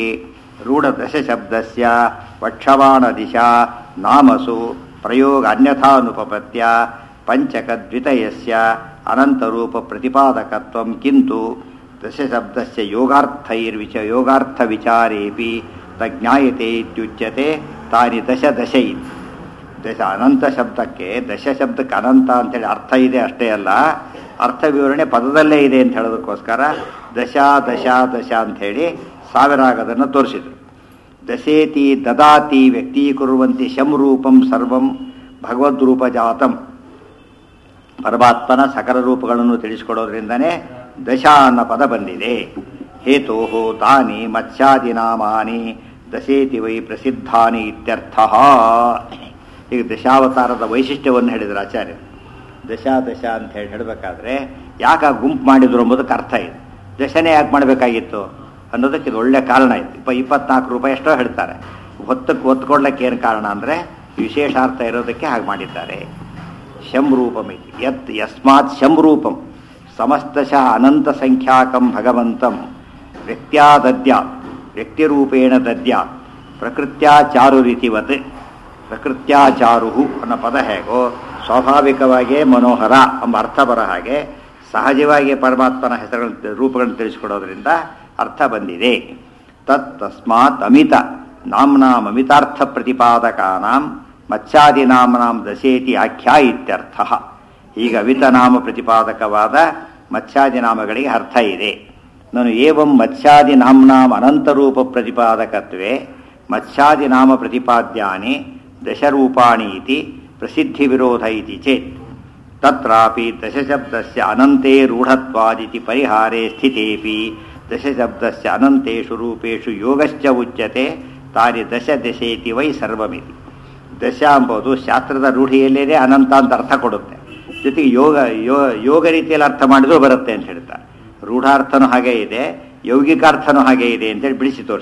ರೂಢದಶ ಶಬ್ದಸ್ಯ ವಕ್ಷವಾಣ ದಿಶಾ ನಾಮಸು ಪ್ರಯೋಗ ಅನ್ಯಥಾನುಪಪತ್ಯ ಪಂಚಕದ್ವಿತಯಸ್ಯ ಅನಂತರೂಪ ಪ್ರತಿಪಾದಕತ್ವಂ ಕಿಂತು ದಶಶಬ್ದಸ್ಯ ಯೋಗಾರ್ಥೈರ್ವಿಚ ಯೋಗಾರ್ಥ ವಿಚಾರೇಪಿ ತಜ್ಞಾಯತೆ ಇತ್ಯುಚ್ಯತೆ ತಾನಿ ದಶ ದಶ ಇತಿ ದಶ ಅನಂತ ಶಬ್ದಕ್ಕೆ ದಶ ಶಬ್ದಕ್ಕೆ ಅನಂತ ಅಂತೇಳಿ ಅರ್ಥ ಇದೆ ಅಷ್ಟೇ ಅಲ್ಲ ಅರ್ಥ ವಿವರಣೆ ಪದದಲ್ಲೇ ಇದೆ ಅಂತ ಹೇಳೋದಕ್ಕೋಸ್ಕರ ದಶ ದಶ ದಶ ಅಂಥೇಳಿ ಸಾವಿರ ಆಗೋದನ್ನು ತೋರಿಸಿದರು ದಶೇತಿ ದದಾತಿ ವ್ಯಕ್ತೀಕುರುವಂತೆ ಶಂ ರೂಪಂ ಸರ್ವಂ ಭಗವದ್ರೂಪಜಾತಂ ಪರಮಾತ್ಮನ ಸಕಲ ರೂಪಗಳನ್ನು ತಿಳಿಸಿಕೊಡೋದ್ರಿಂದನೇ ದಶ ಅನ್ನೋ ಪದ ಬಂದಿದೆ ಹೇತೋ ತಾನಿ ಮತ್ಸ್ಯಾದಿ ನಾಮಾನಿ ದಶೇತಿ ವೈ ಪ್ರಸಿದ್ಧಾನಿ ಇತ್ಯರ್ಥ ಈಗ ದಶಾವತಾರದ ವೈಶಿಷ್ಟ್ಯವನ್ನು ಹೇಳಿದ್ರು ಆಚಾರ್ಯ ದಶ ದಶ ಅಂತ ಹೇಳಿ ಹೇಳಬೇಕಾದ್ರೆ ಯಾಕೆ ಆ ಗುಂಪು ಮಾಡಿದ್ರು ಎಂಬುದಕ್ಕೆ ಅರ್ಥ ಇದೆ ದಶನೇ ಯಾಕೆ ಮಾಡಬೇಕಾಗಿತ್ತು ಅನ್ನೋದಕ್ಕೆ ಇದು ಒಳ್ಳೆ ಕಾರಣ ಇತ್ತು ಇಪ್ಪ ಇಪ್ಪತ್ನಾಲ್ಕು ರೂಪಾಯಿ ಎಷ್ಟೋ ಹೇಳ್ತಾರೆ ಹೊತ್ತಕ್ಕೆ ಒತ್ಕೊಡ್ಲಿಕ್ಕೆ ಏನು ಕಾರಣ ಅಂದರೆ ವಿಶೇಷಾರ್ಥ ಇರೋದಕ್ಕೆ ಹಾಗೆ ಮಾಡಿದ್ದಾರೆ ಶಂ ರೂಪಮಿತಿ ಯತ್ ಯಸ್ಮಾತ್ ಶಂ ರೂಪಂ ಸಮಸ್ತಶಃ ಅನಂತ ಸಂಖ್ಯಾಕಂ ಭಗವಂತಂ ವ್ಯಕ್ತ್ಯಾ ದದ್ಯಾತ್ ವ್ಯಕ್ತಿರೂಪೇಣ ದದ್ಯಾತ್ ಪ್ರಕೃತ್ಯಾಚಾರು ರೀತಿವತ್ ಪ್ರಕೃತ್ಯಾಚಾರು ಅನ್ನೋ ಪದ ಹೇಗೋ ಸ್ವಾಭಾವಿಕವಾಗಿಯೇ ಮನೋಹರ ಎಂಬ ಅರ್ಥ ಬರೋ ಹಾಗೆ ಸಹಜವಾಗಿ ಪರಮಾತ್ಮನ ಹೆಸರುಗಳನ್ನು ರೂಪಗಳನ್ನು ತಿಳಿಸಿಕೊಡೋದ್ರಿಂದ ಅರ್ಥ ಬಂದಿದೆ ತತ್ ತಸ್ಮಾತ್ ಅಮಿತ ನಾಮ್ನಾಂ ಅಮಿತಾರ್ಥ ಪ್ರತಿಪಾದಕಾನಾಂ ಮತ್ಸ್ಯಾದಿ ನಾಮ್ನಾಂ ದಶೇತಿ ಆಖ್ಯಾ ಇತ್ಯರ್ಥ ಈಗ ಅವಿತ ನಾಮ ಪ್ರತಿಪಾದಕವಾದ ಮತ್ಸ್ಯಾದಿ ನಾಮಗಳಿಗೆ ಅರ್ಥ ಇದೆ ನಾನು ಏವಂ ಮತ್ಸ್ಯಾದಿ ನಾಮ್ನಾಂ ಅನಂತರೂಪ ಪ್ರತಿಪಾದಕತ್ವೇ ಮತ್ಸ್ಯಾದಿ ನಾಮ ಪ್ರತಿಪಾದ್ಯಾನಿ ದಶರೂಪಾಣಿ ಇತಿ ಪ್ರಸಿದ್ಧಿ ವಿರೋಧ ಇತಿ ಚೇತ್ ತತ್ರಾಪಿ ದಶಶಬ್ದಸ್ಯ ಅನಂತೆ ರೂಢತ್ವಾದಿತಿ ಪರಿಹಾರೇ ಸ್ಥಿತೇಪಿ ದಶಶಬ್ದಸ್ಯ ಅನಂತೇಷು ರೂಪೇಷು ಯೋಗಶ್ಚ ಉಚ್ಯತೆ ತಾನಿ ದಶ ದಶೇತಿ ವೈ ಸರ್ವಮಿತಿ ದಶ ಎಂಬುದು ಶಾಸ್ತ್ರದ ರೂಢಿಯಲ್ಲೇ ಅನಂತ ಅಂತ ಅರ್ಥ ಕೊಡುತ್ತೆ ಜೊತೆಗೆ ಯೋಗ ಯೋ- ಯೋಗ ರೀತಿಯಲ್ಲಿ ಅರ್ಥ ಮಾಡಿದ್ರು ಬರುತ್ತೆ ಅಂತ ಹೇಳ್ತಾರೆ ರೂಢಾರ್ಥನೂ ಹಾಗೆ ಇದೆ ಯೌಗಿಕಾರ್ಥನೂ ಹಾಗೆ ಇದೆ ಅಂತೇಳಿ ಬಿಡಿಸಿ ತೋರಿಸಿದರು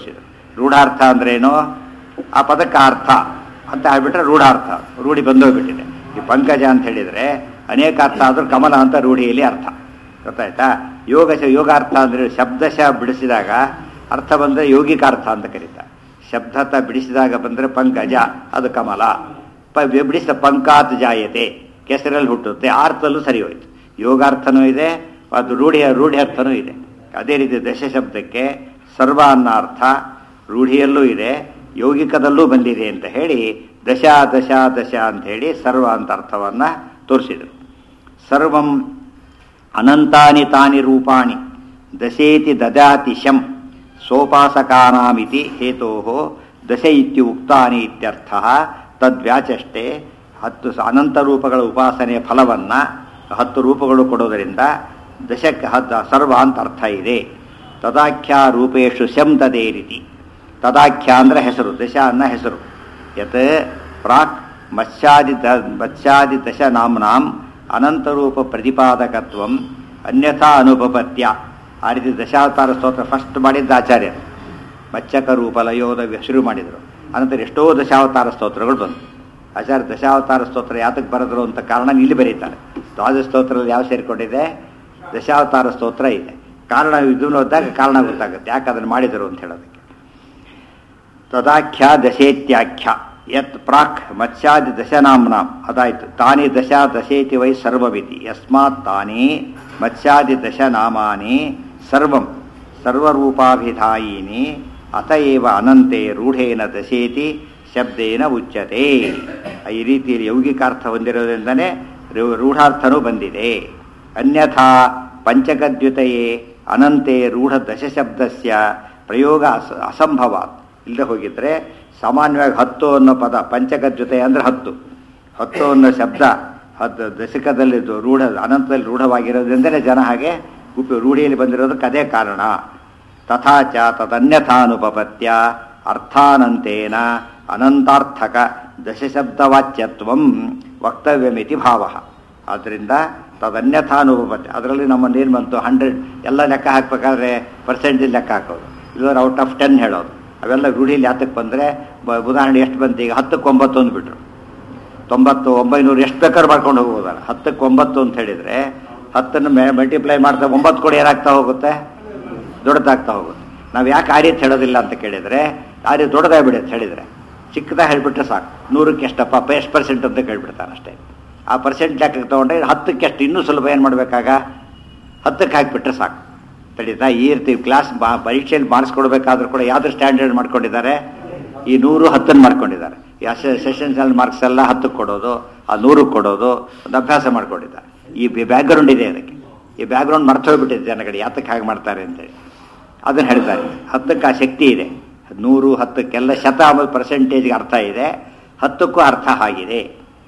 ರೂಢಾರ್ಥ ಅಂದ್ರೇನು ಆ ಪದಕ್ಕೆ ಅರ್ಥ ಅಂತ ಹೇಳ್ಬಿಟ್ರೆ ರೂಢಾರ್ಥ ರೂಢಿ ಬಂದೋಗ್ಬಿಟ್ಟಿದೆ ಈ ಪಂಕಜ ಅಂತ ಹೇಳಿದರೆ ಅನೇಕ ಅರ್ಥ ಆದರೂ ಕಮಲ ಅಂತ ರೂಢಿಯಲ್ಲಿ ಅರ್ಥ ಗೊತ್ತಾಯ್ತಾ ಯೋಗ ಯೋಗಾರ್ಥ ಅಂದರೆ ಶಬ್ದಶ ಬಿಡಿಸಿದಾಗ ಅರ್ಥ ಬಂದರೆ ಯೋಗಿಕಾರ್ಥ ಅಂತ ಕರೀತಾರೆ ಶಬ್ದತ ಬಿಡಿಸಿದಾಗ ಬಂದರೆ ಪಂಕಜ ಅದು ಕಮಲ ಪ ಬಿಡಿಸಿದ ಪಂಕಾತ್ ಜಾಯತೆ ಕೆಸರಲ್ಲಿ ಹುಟ್ಟುತ್ತೆ ಆ ಅರ್ಥದಲ್ಲೂ ಸರಿ ಹೋಯ್ತು ಯೋಗಾರ್ಥನೂ ಇದೆ ಅದು ರೂಢಿಯ ರೂಢಿ ಅರ್ಥನೂ ಇದೆ ಅದೇ ರೀತಿ ದಶ ಶಬ್ದಕ್ಕೆ ಸರ್ವ ಅನ್ನೋ ಅರ್ಥ ರೂಢಿಯಲ್ಲೂ ಇದೆ ಯೌಗಿಕದಲ್ಲೂ ಬಂದಿದೆ ಅಂತ ಹೇಳಿ ದಶ ದಶ ದಶ ಅಂತ ಹೇಳಿ ಸರ್ವ ಅಂತ ಅರ್ಥವನ್ನು ತೋರಿಸಿದರು ಸರ್ವಂ ಅನಂತಾನಿ ತಾನಿ ರೂಪಾಣಿ ದಶೇತಿ ದದಾತಿ ಶಂ ಸೋಪಾಸಕಾನಾಮಿತಿ ಹೇತೋ ದಶ ಇತ್ಯುಕ್ತಾನಿ ಇತ್ಯರ್ಥ ತದ್ವ್ಯಾಚಷ್ಟೇ ಹತ್ತು ಸ- ಅನಂತ ರೂಪಗಳ ಉಪಾಸನೆಯ ಫಲವನ್ನು ಹತ್ತು ರೂಪಗಳು ಕೊಡೋದರಿಂದ ದಶಕ್ಕೆ ಹತ್ತು ಸರ್ವ ಅಂತ ಅರ್ಥ ಇದೆ ತದಾಖ್ಯ ರೂಪೇಶು ಶಂ ತದೇ ರೀತಿ ತದಾಖ್ಯ ಅಂದರೆ ಹೆಸರು ದಶ ಅನ್ನ ಹೆಸರು ಯತ್ ಪ್ರಾಕ್ ಮತ್ಸ್ಯಾದಿ ದ ಮತ್ಸ್ಯಾದಿ ದಶ ನಾಮ್ನಾಂ ಅನಂತರೂಪ ಪ್ರತಿಪಾದಕತ್ವಂ ಅನ್ಯಥಾ ಅನುಪಪತ್ಯ ಆ ರೀತಿ ದಶಾವತಾರ ಸ್ತೋತ್ರ ಫಸ್ಟ್ ಮಾಡಿದ್ದ ಆಚಾರ್ಯರು ಮಚ್ಚಕ ರೂಪ ಲಯೋದ ಶುರು ಮಾಡಿದರು ಅನಂತರ ಎಷ್ಟೋ ದಶಾವತಾರ ಸ್ತೋತ್ರಗಳು ಬಂತು ಆಚಾರ್ಯ ದಶಾವತಾರ ಸ್ತೋತ್ರ ಯಾತಕ್ಕೆ ಬರೆದ್ರು ಅಂತ ಕಾರಣ ಇಲ್ಲಿ ಬರೀತಾರೆ ದ್ವಾದಶ ಸ್ತೋತ್ರದಲ್ಲಿ ಯಾವ ಸೇರಿಕೊಂಡಿದೆ ದಶಾವತಾರ ಸ್ತೋತ್ರ ಇದೆ ಕಾರಣ ಇದನ್ನು ಓದಿದಾಗ ಕಾರಣ ಗೊತ್ತಾಗುತ್ತೆ ಯಾಕೆ ಅದನ್ನು ಮಾಡಿದರು ಅಂತ ಹೇಳೋದಕ್ಕೆ ತದಾಖ್ಯ ದಶೇತ್ಯಾಖ್ಯ ಯತ್ ಪ್ರಾಕ್ ಮತ್ಸ್ಯಾದಿ ದಶನಾಮ್ನಾಂ ಅದಾಯ್ತು ತಾನಿ ದಶ ದಶೇತಿ ವೈ ಸರ್ವವಿತಿ ಯಸ್ಮಾತ್ ತಾನಿ ಮತ್ಸ್ಯಾದಿ ದಶನಾಮಾನಿ ಸರ್ವಂ ಸರ್ವರೂಪಾಭಿಧಾಯಿನಿ ಅತಏವ ಅನಂತೆ ರೂಢೇನ ದಶೇತಿ ಶಬ್ದೇನ ಉಚ್ಯತೆ ಈ ರೀತಿಯಲ್ಲಿ ಯೌಗಿಕಾರ್ಥ ಹೊಂದಿರೋದ್ರಿಂದನೇ ರೂ- ರೂಢಾರ್ಥನೂ ಬಂದಿದೆ ಅನ್ಯಥಾ ಪಂಚಕದ್ಯುತಯೇ ಅನಂತೆ ರೂಢ ದಶಶಬ್ದಸ್ಯ ಪ್ರಯೋಗ ಅಸ ಅಸಂಭವಾತ್ ಇಲ್ಲದೆ ಹೋಗಿದ್ರೆ ಸಾಮಾನ್ಯವಾಗಿ ಹತ್ತು ಅನ್ನೋ ಪದ ಪಂಚಕದ್ಯುತೆ ಅಂದರೆ ಹತ್ತು ಹತ್ತು ಅನ್ನೋ ಶಬ್ದ ಹತ್ತು ದಶಕದಲ್ಲಿ ಇದು ರೂಢ ಅನಂತದಲ್ಲಿ ರೂಢವಾಗಿರೋದ್ರಿಂದಲೇ ಜನ ಹಾಗೆ ಉಪ ರೂಢಿಯಲ್ಲಿ ಬಂದಿರೋದಕ್ಕೆ ಅದೇ ಕಾರಣ ತಥಾಚ ತದನ್ಯಥಾನುಪಪತ್ಯ ಅರ್ಥಾನಂತೇನ ಅನಂತಾರ್ಥಕ ದಶಶಬ್ದವಾಚ್ಯತ್ವಂ ವಕ್ತವ್ಯಮಿತಿ ಭಾವ ಆದ್ದರಿಂದ ತದನ್ಯಥಾನುಪಪತ್ಯ ಅದರಲ್ಲಿ ನಮ್ಮನ್ನೇನು ಬಂತು ಹಂಡ್ರೆಡ್ ಎಲ್ಲ ಲೆಕ್ಕ ಹಾಕ್ಬೇಕಾದ್ರೆ ಪರ್ಸೆಂಟೇಜ್ ಲೆಕ್ಕ ಹಾಕೋದು ಇಲ್ಲದ್ರೆ ಔಟ್ ಆಫ್ ಟೆನ್ ಹೇಳೋದು ಅವೆಲ್ಲ ರೂಢಿಯಲ್ಲಿ ಯಾತಕ್ಕೆ ಬಂದರೆ ಉದಾಹರಣೆ ಎಷ್ಟು ಬಂತು ಈಗ ಹತ್ತಕ್ಕೆ ಒಂಬತ್ತು ಅಂದ್ಬಿಟ್ರು ತೊಂಬತ್ತು ಒಂಬೈನೂರು ಎಷ್ಟು ಬೇಕಾದ್ರೂ ಮಾಡ್ಕೊಂಡು ಹೋಗ್ಬೋದಲ್ಲ ಹತ್ತಕ್ಕೆ ಒಂಬತ್ತು ಅಂತ ಹೇಳಿದರೆ ಹತ್ತನ್ನು ಮಲ್ಟಿಪ್ಲೈ ಮಾಡ್ತಾ ಒಂಬತ್ತು ಕೂಡ ಏನಾಗ್ತಾ ಹೋಗುತ್ತೆ ದೊಡ್ಡದಾಗ್ತಾ ಹೋಗುತ್ತೆ ನಾವು ಯಾಕೆ ಆ ರೀತಿ ಹೇಳೋದಿಲ್ಲ ಅಂತ ಕೇಳಿದರೆ ಆ ರೀತಿ ದೊಡ್ಡದಾಗಿ ಬಿಡಿ ಅಂತ ಹೇಳಿದರೆ ಚಿಕ್ಕದಾಗಿ ಹೇಳಿಬಿಟ್ರೆ ಸಾಕು ನೂರಕ್ಕೆ ಎಷ್ಟಪ್ಪ ಎಷ್ಟು ಪರ್ಸೆಂಟ್ ಅಂತ ಕೇಳ್ಬಿಡ್ತಾನೆ ಅಷ್ಟೇ ಆ ಪರ್ಸೆಂಟ್ ಲೆಕ್ಕಕ್ಕೆ ತೊಗೊಂಡ್ರೆ ಹತ್ತಕ್ಕೆ ಎಷ್ಟು ಇನ್ನೂ ಸುಲಭ ಏನು ಮಾಡಬೇಕಾಗ ಹತ್ತಕ್ಕೆ ಹಾಕಿಬಿಟ್ರೆ ಸಾಕು ತಿಳಿತಾ ಈ ರೀತಿ ಕ್ಲಾಸ್ ಬಾ ಪರೀಕ್ಷೆಯಲ್ಲಿ ಮಾರ್ಕ್ಸ್ ಕೊಡಬೇಕಾದ್ರೂ ಕೂಡ ಯಾವ್ದು ಸ್ಟ್ಯಾಂಡರ್ಡ್ ಮಾಡ್ಕೊಂಡಿದ್ದಾರೆ ಈ ನೂರು ಹತ್ತನ್ನು ಮಾಡ್ಕೊಂಡಿದ್ದಾರೆ ಈ ಸೆಷನ್ಸಲ್ಲಿ ಮಾರ್ಕ್ಸ್ ಎಲ್ಲ ಹತ್ತಕ್ಕೆ ಕೊಡೋದು ಆ ನೂರಕ್ಕೆ ಕೊಡೋದು ಒಂದು ಅಭ್ಯಾಸ ಮಾಡ್ಕೊಂಡಿದ್ದಾರೆ ಈ ಬ್ಯಾಕ್ಗ್ರೌಂಡ್ ಇದೆ ಅದಕ್ಕೆ ಈ ಬ್ಯಾಕ್ಗ್ರೌಂಡ್ ಮರ್ತು ಹೋಗ್ಬಿಟ್ಟಿದೆ ಜನಗಳು ಯಾತಕ್ಕೆ ಹಾಗೆ ಮಾಡ್ತಾರೆ ಅಂತೇಳಿ ಅದನ್ನು ಹೇಳ್ತಾರೆ ಹತ್ತಕ್ಕೆ ಆ ಶಕ್ತಿ ಇದೆ ನೂರು ಹತ್ತಕ್ಕೆಲ್ಲ ಶತ ಆಮೇಲೆ ಪರ್ಸೆಂಟೇಜ್ಗೆ ಅರ್ಥ ಇದೆ ಹತ್ತಕ್ಕೂ ಅರ್ಥ ಆಗಿದೆ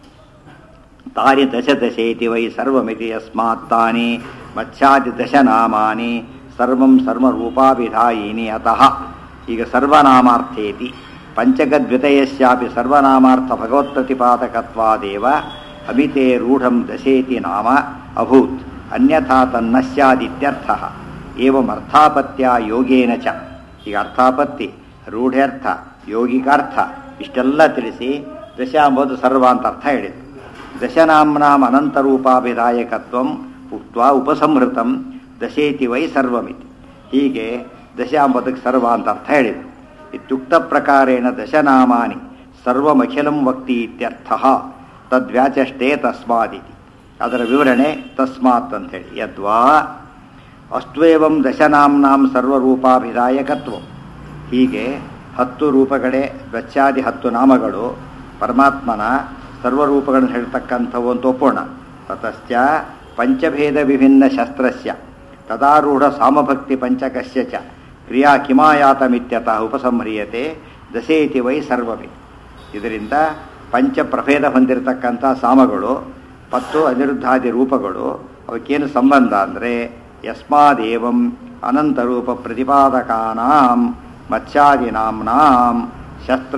ತಾನಿ ದಶ ದಶೇತಿ ವೈ ಸರ್ವಮಿತಿ ಯಸ್ಮಾತ್ ತಾನಿ ಮತ್ಸ್ಯಾದಿ ದಶ ನಾಮಾನಿ ಸರ್ವಂ ಸರ್ವರೂಪಾಭಿಧಾಯಿನಿ ಅತಃ ಈಗ ಸರ್ವನಾಮಾರ್ಥೇತಿ ಪಂಚಕದ್ವಿತಯಸ್ಯಾಪಿ ಸರ್ವನಾಮಾರ್ಥ ಭಗವತ್ಪ್ರತಿಪಾದಕತ್ವಾದೇವ ಅಮಿತೆ ರೂಢಂ ದಶೇತಿ ನಾಮ ಅಭೂತ್ ಅನ್ಯಥಾ ತನ್ನ ಸ್ಯಾದಿತ್ಯರ್ಥ ಏವಂ ಅರ್ಥಾಪತ್ಯ ಯೋಗೇನ ಚ ಈಗ ಅರ್ಥಾಪತ್ತಿ ರೂಢ್ಯರ್ಥ ಯೋಗಿಕಾರ್ಥ ಇಷ್ಟೆಲ್ಲ ತಿಳಿಸಿ ದಶ ಎಂಬುದು ಸರ್ವ ಅಂತ ಅರ್ಥ ಹೇಳಿದ್ರು ದಶನಾಮ್ನಾಂ ಅನಂತರೂಪಾಭಿದಾಯಕತ್ವಂ ಉಕ್ತ ಉಪಸಂಹೃತಂ ದಶೇತಿ ವೈ ಸರ್ವಮಿತಿ ಹೀಗೆ ದಶ ಎಂಬುದಕ್ಕೆ ಸರ್ವ ಅಂತ ಅರ್ಥ ಹೇಳಿದರು ಇತ್ಯುಕ್ತ ಪ್ರಕಾರೇಣ ದಶನಾಮಾನಿ ಸರ್ವಮಖಿಲಂ ವಕ್ತಿ ಇತ್ಯರ್ಥ ತದ್ವ್ಯಾಚಷ್ಟೇ ತಸ್ಮಾದಿತಿ ಅದರ ವಿವರಣೆ ತಸ್ಮಾತ್ ಅಂತೇಳಿ ಯದ್ವಾ ಅಷ್ಟ್ವೇವಂ ದಶನಾಮ್ನಾಂ ಸರ್ವರೂಪಾಭಿದಾಯಕತ್ವ ಹೀಗೆ ಹತ್ತು ರೂಪಗಳೇ ವೆಚ್ಚಾದಿ ಹತ್ತು ನಾಮಗಳು ಪರಮಾತ್ಮನ ಸರ್ವರೂಪಗಳನ್ನು ಹೇಳ್ತಕ್ಕಂಥವು ಅಂತ ಒಪ್ಪೋಣ ತತಶ್ಚ ಪಂಚಭೇದ ವಿಭಿನ್ನ ಶಸ್ತ್ರಸ್ಯ ತದಾರೂಢ ಸಾಮಭಕ್ತಿ ಪಂಚಕಸ್ಯ ಚ ಕ್ರಿಯಾ ಕಿಮಾಯಾತಮಿತ್ಯತಃ ಉಪಸಂಹ್ರಿಯತೆ ದಶೇತಿ ವೈ ಸರ್ವಮಿ ಇದರಿಂದ ಪಂಚ ಪ್ರಭೇದ ಹೊಂದಿರತಕ್ಕಂಥ ಸಾಮಗಳು ಮತ್ತು ಅನಿರುದ್ಧಾದಿ ರೂಪಗಳು ಅವಕ್ಕೇನು ಸಂಬಂಧ ಅಂದರೆ ಯಸ್ಮಾದೇವಂ ಅನಂತರೂಪ ಪ್ರತಿಪಾದಕಾನಾಂ ಮತ್ಸ್ಯಾದಿನಾಂನಾಂ ಶಸ್ತ್ರ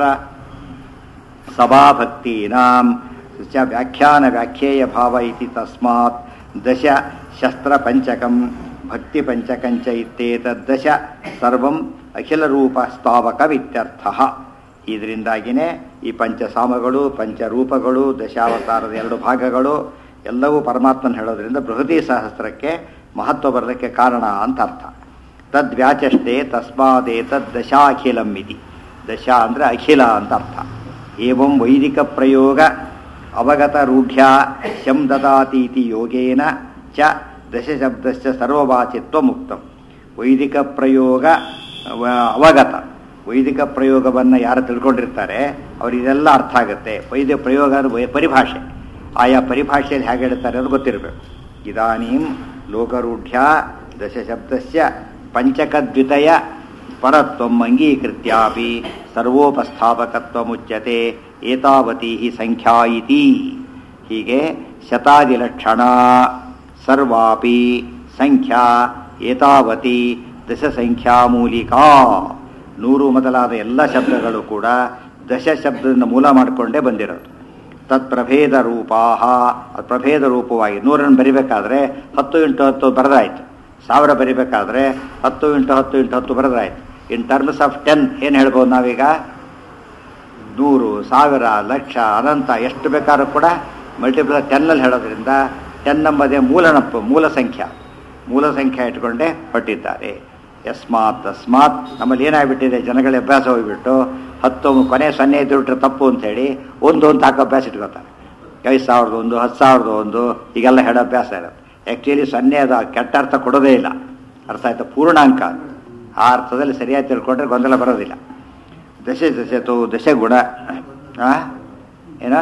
ಸಭಾಭಕ್ತೀನಾಂ ಚ ವ್ಯಾಖ್ಯಾನ ವ್ಯಾಖ್ಯೇಯ ಭಾವ ಇತಿ ತಸ್ಮಾತ್ ದಶ ಶಸ್ತ್ರ ಪಂಚಕಂ ಭಕ್ತಿ ಪಂಚಕಂಚ ಇತ್ಯೇತದ್ದಶ ಸರ್ವಂ ಅಖಿಲ ರೂಪ ಸ್ಥಾವಕವಿತ್ಯರ್ಥ ಇದರಿಂದಾಗಿನೇ ಈ ಪಂಚಸಾಮಗಳು ಪಂಚರೂಪಗಳು ದಶಾವತಾರದ ಎರಡು ಭಾಗಗಳು ಎಲ್ಲವೂ ಪರಮಾತ್ಮನ ಹೇಳೋದ್ರಿಂದ ಬೃಹತಿ ಸಹಸ್ರಕ್ಕೆ ಮಹತ್ವ ಬರಲಿಕ್ಕೆ ಕಾರಣ ಅಂತ ಅರ್ಥ ತದ್ವ್ಯಾಚಷ್ಟೇ ತಸ್ಮಾದೇತದ್ ದಶಾಖಿಲಂ ಇತಿ ದಶ ಅಂದರೆ ಅಖಿಲ ಅಂತ ಅರ್ಥ ಏವಂ ವೈದಿಕ ಪ್ರಯೋಗ ಅವಗತ ರೂಢ್ಯ ಶಂ ದದಾತೀತಿ ಯೋಗೇನ ಚ ದಶಶಬ್ದಶ್ಚ ಸರ್ವವಾಚಿತ್ವ ಮುಕ್ತಂ ವೈದಿಕ ಪ್ರಯೋಗ ವ- ಅವಗತ ವೈದಿಕ ಪ್ರಯೋಗವನ್ನು ಯಾರು ತಿಳ್ಕೊಂಡಿರ್ತಾರೆ ಅವರಿಗೆಲ್ಲ ಅರ್ಥ ಆಗುತ್ತೆ ವೈದ್ಯ ಪ್ರಯೋಗ ಅಂದ್ರೆ ವೈ- ಪರಿಭಾಷೆ ಆಯಾ ಪರಿಭಾಷೆಯಲ್ಲಿ ಹೇಗೆ ಹೇಳ್ತಾರೆ ಅದು ಗೊತ್ತಿರಬೇಕು ಇದಾನೀಂ ಲೋಕರೂಢ್ಯ ದಶಶಬ್ದಸ್ಯ ಪಂಚಕದ್ವಿತಯ ಪರತ್ವಂ ಅಂಗೀಕೃತ್ಯಾಪಿ ಸರ್ವೋಪಸ್ಥಾಪಕತ್ವಮುಚ್ಯತೆ ಏತಾವತಿ ಹಿ ಸಂಖ್ಯಾ ಇತಿ ಹೀಗೆ ಶತಾದಿಲಕ್ಷಣ ಸರ್ವಾಪಿ ಸಂಖ್ಯಾ ಏತಾವತಿ ದಶ ಸಂಖ್ಯಾ ಮೂಲಿಕಾ ನೂರು ಮೊದಲಾದ ಎಲ್ಲ ಶಬ್ದಗಳು ಕೂಡ ದಶ ಶಬ್ದದಿಂದ ಮೂಲ ಮಾಡಿಕೊಂಡೇ ಬಂದಿರೋದು ತತ್ಪ್ರಭೇದ ರೂಪಾಹ ಅದು ಪ್ರಭೇದ ರೂಪವಾಗಿ ನೂರನ್ನು ಬರಿಬೇಕಾದ್ರೆ ಹತ್ತು ಇಂಟು ಹತ್ತು ಬರೆದಾಯ್ತು ಸಾವಿರ ಬರಿಬೇಕಾದ್ರೆ ಹತ್ತು ಇಂಟು ಹತ್ತು ಇಂಟು ಹತ್ತು ಬರೆದಾಯ್ತು ಇನ್ ಟರ್ಮ್ಸ್ ಆಫ್ ಟೆನ್ ಏನು ಹೇಳ್ಬೋದು ನಾವೀಗ ನೂರು ಸಾವಿರ ಲಕ್ಷ ಅನಂತ ಎಷ್ಟು ಬೇಕಾದ್ರೂ ಕೂಡ ಮಲ್ಟಿಪ್ಲೈ ಟೆನ್ನಲ್ಲಿ ಹೇಳೋದ್ರಿಂದ ಟೆನ್ ಎಂಬುದೇ ಮೂಲ ನಪ್ಪು ಮೂಲ ಸಂಖ್ಯಾ ಮೂಲ ಸಂಖ್ಯೆ ಇಟ್ಕೊಂಡೇ ಹೊಟ್ಟಿದ್ದಾರೆ ಯಸ್ಮಾತ್ ತಸ್ಮಾತ್ ನಮ್ಮಲ್ಲಿ ಏನಾಗ್ಬಿಟ್ಟಿದೆ ಜನಗಳ ಅಭ್ಯಾಸ ಹೋಗ್ಬಿಟ್ಟು ಹತ್ತು ಕೊನೆ ಸೊನ್ನೆ ಇದ್ಬಿಟ್ರೆ ತಪ್ಪು ಅಂತೇಳಿ ಒಂದು ಅಂತ ಹಾಕೋ ಅಭ್ಯಾಸ ಇಟ್ಕೋತಾರೆ ಐದು ಸಾವಿರದ ಒಂದು ಹತ್ತು ಸಾವಿರದ ಒಂದು ಈಗೆಲ್ಲ ಹೇಳೋ ಅಭ್ಯಾಸ ಇರುತ್ತೆ ಆ್ಯಕ್ಚುಲಿ ಸೊನ್ನೆ ಅದು ಕೆಟ್ಟ ಅರ್ಥ ಕೊಡೋದೇ ಇಲ್ಲ ಅರ್ಥ ಆಯ್ತಾ ಪೂರ್ಣಾಂಕ ಅದು. ಆ ಅರ್ಥದಲ್ಲಿ ಸರಿಯಾಗಿ ತಿಳ್ಕೊಂಡ್ರೆ ಗೊಂದಲ ಬರೋದಿಲ್ಲ ದಶ ದಶತು ದಶಗುಣ ಆ? ಏನ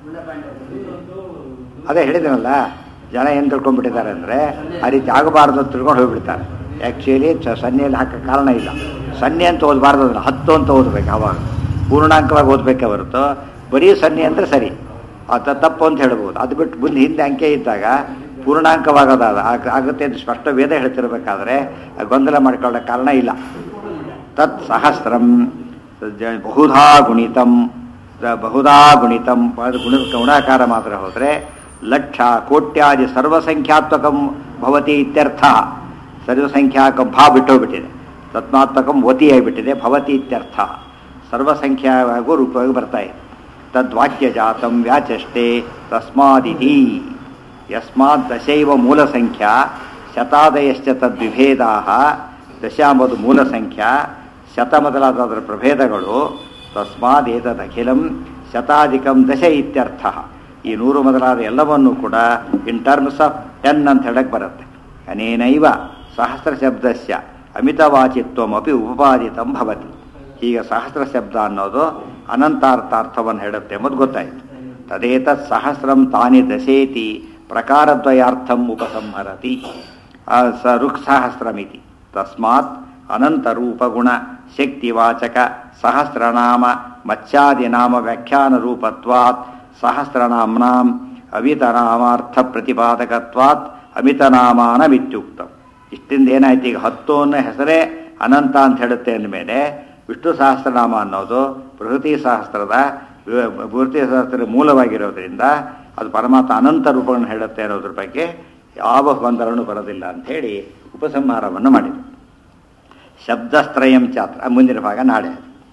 ಅದೇ ಹೇಳಿದ್ನಲ್ಲ ಜನ ಏನು ತಿಳ್ಕೊಂಡ್ಬಿಟ್ಟಿದ್ದಾರೆ ಅಂದರೆ ಆ ರೀತಿ ಆಗಬಾರ್ದು ಅಂತ ತಿಳ್ಕೊಂಡು ಹೋಗ್ಬಿಡ್ತಾರೆ ಆ್ಯಕ್ಚುಲಿ ಸನ್ನೆಯಲ್ಲಿ ಹಾಕೋ ಕಾರಣ ಇಲ್ಲ ಸನ್ನೆ ಅಂತ ಓದಬಾರ್ದು ಅದನ್ನು ಹತ್ತು ಅಂತ ಓದ್ಬೇಕು ಅವಾಗ ಪೂರ್ಣಾಂಕವಾಗಿ ಓದಬೇಕೆ ಹೊರತು ಬರೀ ಸನ್ನೆ ಅಂದರೆ ಸರಿ ಅದು ತಪ್ಪು ಅಂತ ಹೇಳ್ಬೋದು ಅದು ಬಿಟ್ಟು ಮುಂದೆ ಹಿಂದೆ ಅಂಕೆ ಇದ್ದಾಗ ಪೂರ್ಣಾಂಕವಾಗೋದ ಆಗುತ್ತೆ ಅಂತ ಸ್ಪಷ್ಟ ವೇದ ಹೇಳ್ತಿರ್ಬೇಕಾದ್ರೆ ಆ ಗೊಂದಲ ಮಾಡ್ಕೊಳ್ಳೋ ಕಾರಣ ಇಲ್ಲ ತತ್ ಸಹಸ್ರಂ ಜ- ಬಹುಧಾ ಗುಣಿತಂ ದ- ಬಹುಧಾ ಗುಣಿತಂ ಅದು ಗುಣ ಗುಣಾಕಾರ ಮಾತ್ರ ಹೋದರೆ ಲಕ್ಷ ಕೋಟ್ಯಾದಿ ಸರ್ವಸಂಖ್ಯಾತ್ಮಕಂ ಭವತಿ ಇತ್ಯರ್ಥ ಸರ್ವಸಂಖ್ಯಾಕ ಭಾ ಬಿಟ್ಟೋಗ್ಬಿಟ್ಟಿದೆ ತತ್ಮಾತ್ಮಕಂ ವತಿ ಆಗಿಬಿಟ್ಟಿದೆ ಭವತಿ ಇತ್ಯರ್ಥ ಸರ್ವಸಂಖ್ಯಾಗೂ ರೂಪವಾಗಿ ಬರ್ತಾ ಇದೆ ತದ್ವಾಕ್ಯ ಜಾತಂ ವ್ಯಾಚಷ್ಟೇ ತಸ್ಮಾದಿತಿ ಯಸ್ಮಾತ್ ದಶೈವ ಮೂಲಸಂಖ್ಯಾ ಶತಾದಯಶ್ಚ ತದ್ವಿಭೇದಾ ದಶ ಎಂಬುದು ಮೂಲಸಂಖ್ಯಾ ಶತ ಮೊದಲಾದ ಅದರ ಪ್ರಭೇದಗಳು ತಸ್ಮಾದ್ ಏತದಖಿಲಂ ಶತಾಧಿಕಂ ದಶ ಇತ್ಯರ್ಥ ಈ ನೂರು ಮೊದಲಾದ ಎಲ್ಲವನ್ನೂ ಕೂಡ ಇನ್ ಟರ್ಮ್ಸ್ ಆಫ್ ಟೆನ್ ಅಂತ ಹೇಳಕ್ಕೆ ಬರುತ್ತೆ ಅನೇನೈವ ಸಹಸ್ರ ಶಬ್ದಸ್ಯ ಅಮಿತವಾಚಿತ್ವಮಪಿ ಉಪಪಾದಿತಂ ಭವತಿ ಹೀಗೆ ಸಹಸ್ರ ಶಬ್ದ ಅನ್ನೋದು ಅನಂತಾರ್ಥಾರ್ಥವನ್ನು ಹೇಳುತ್ತೆ ಎಂಬುದು ಗೊತ್ತಾಯಿತು ತದೇತತ್ ಸಹಸ್ರಂ ತಾನಿ ದಶೇತಿ ಪ್ರಕಾರದ್ವಯಾರ್ಥಂ ಉಪಸಂಹರತಿ ಆ ಸ ಋಕ್ಸಹಸ್ರಮಿತಿ ತಸ್ಮಾತ್ ಅನಂತರೂಪಗುಣ ಶಕ್ತಿವಾಚಕ ಸಹಸ್ರನಾಮ ಮತ್ಸ್ಯಾದಿನಾಮ ವ್ಯಾಖ್ಯಾನ ರೂಪತ್ವಾತ್ ಸಹಸ್ರನಾಮ್ನಾಂ ಅವಿತನಾಮಾರ್ಥ ಪ್ರತಿಪಾದಕತ್ವಾತ್ ಅಮಿತನಾಮಾನಮಿತ್ಯುಕ್ತಂ ಇಷ್ಟಿಂದ ಏನಾಯ್ತು ಈಗ ಹತ್ತು ಅನ್ನೋ ಹೆಸರೇ ಅನಂತ ಅಂತ ಹೇಳುತ್ತೆ ಅಂದಮೇಲೆ ವಿಷ್ಣು ಸಹಸ್ರನಾಮ ಅನ್ನೋದು ಬೃಹತಿ ಸಹಸ್ರದ ಬೃಹತಿ ಸಹಸ್ರ ಮೂಲವಾಗಿರೋದ್ರಿಂದ ಅದು ಪರಮಾತ್ಮ ಅನಂತ ರೂಪಗಳನ್ನು ಹೇಳುತ್ತೆ ಅನ್ನೋದ್ರ ಬಗ್ಗೆ ಯಾವ ಗೊಂದಲನೂ ಬರೋದಿಲ್ಲ ಅಂತ ಹೇಳಿ ಉಪಸಂಹಾರವನ್ನು ಮಾಡಿದರು ಶಬ್ದಸ್ತ್ರಯಂ ಚಾತ್ರ ಮುಂದಿನ ಭಾಗ ನಾಳೆ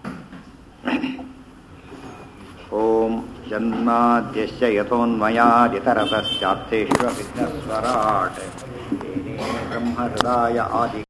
ಓಂ ಜನ್ಮಾದ್ಯಶ್ಯ ಯಥೋನ್ಮಯಾದಿತರತಶ್ಚಾರ್ಥೇಶ್ವ ವಿಘ್ನಸ್ವರಾಟ್ ಬ್ರಹ್ಮ ಹೃದಯ ಆದಿ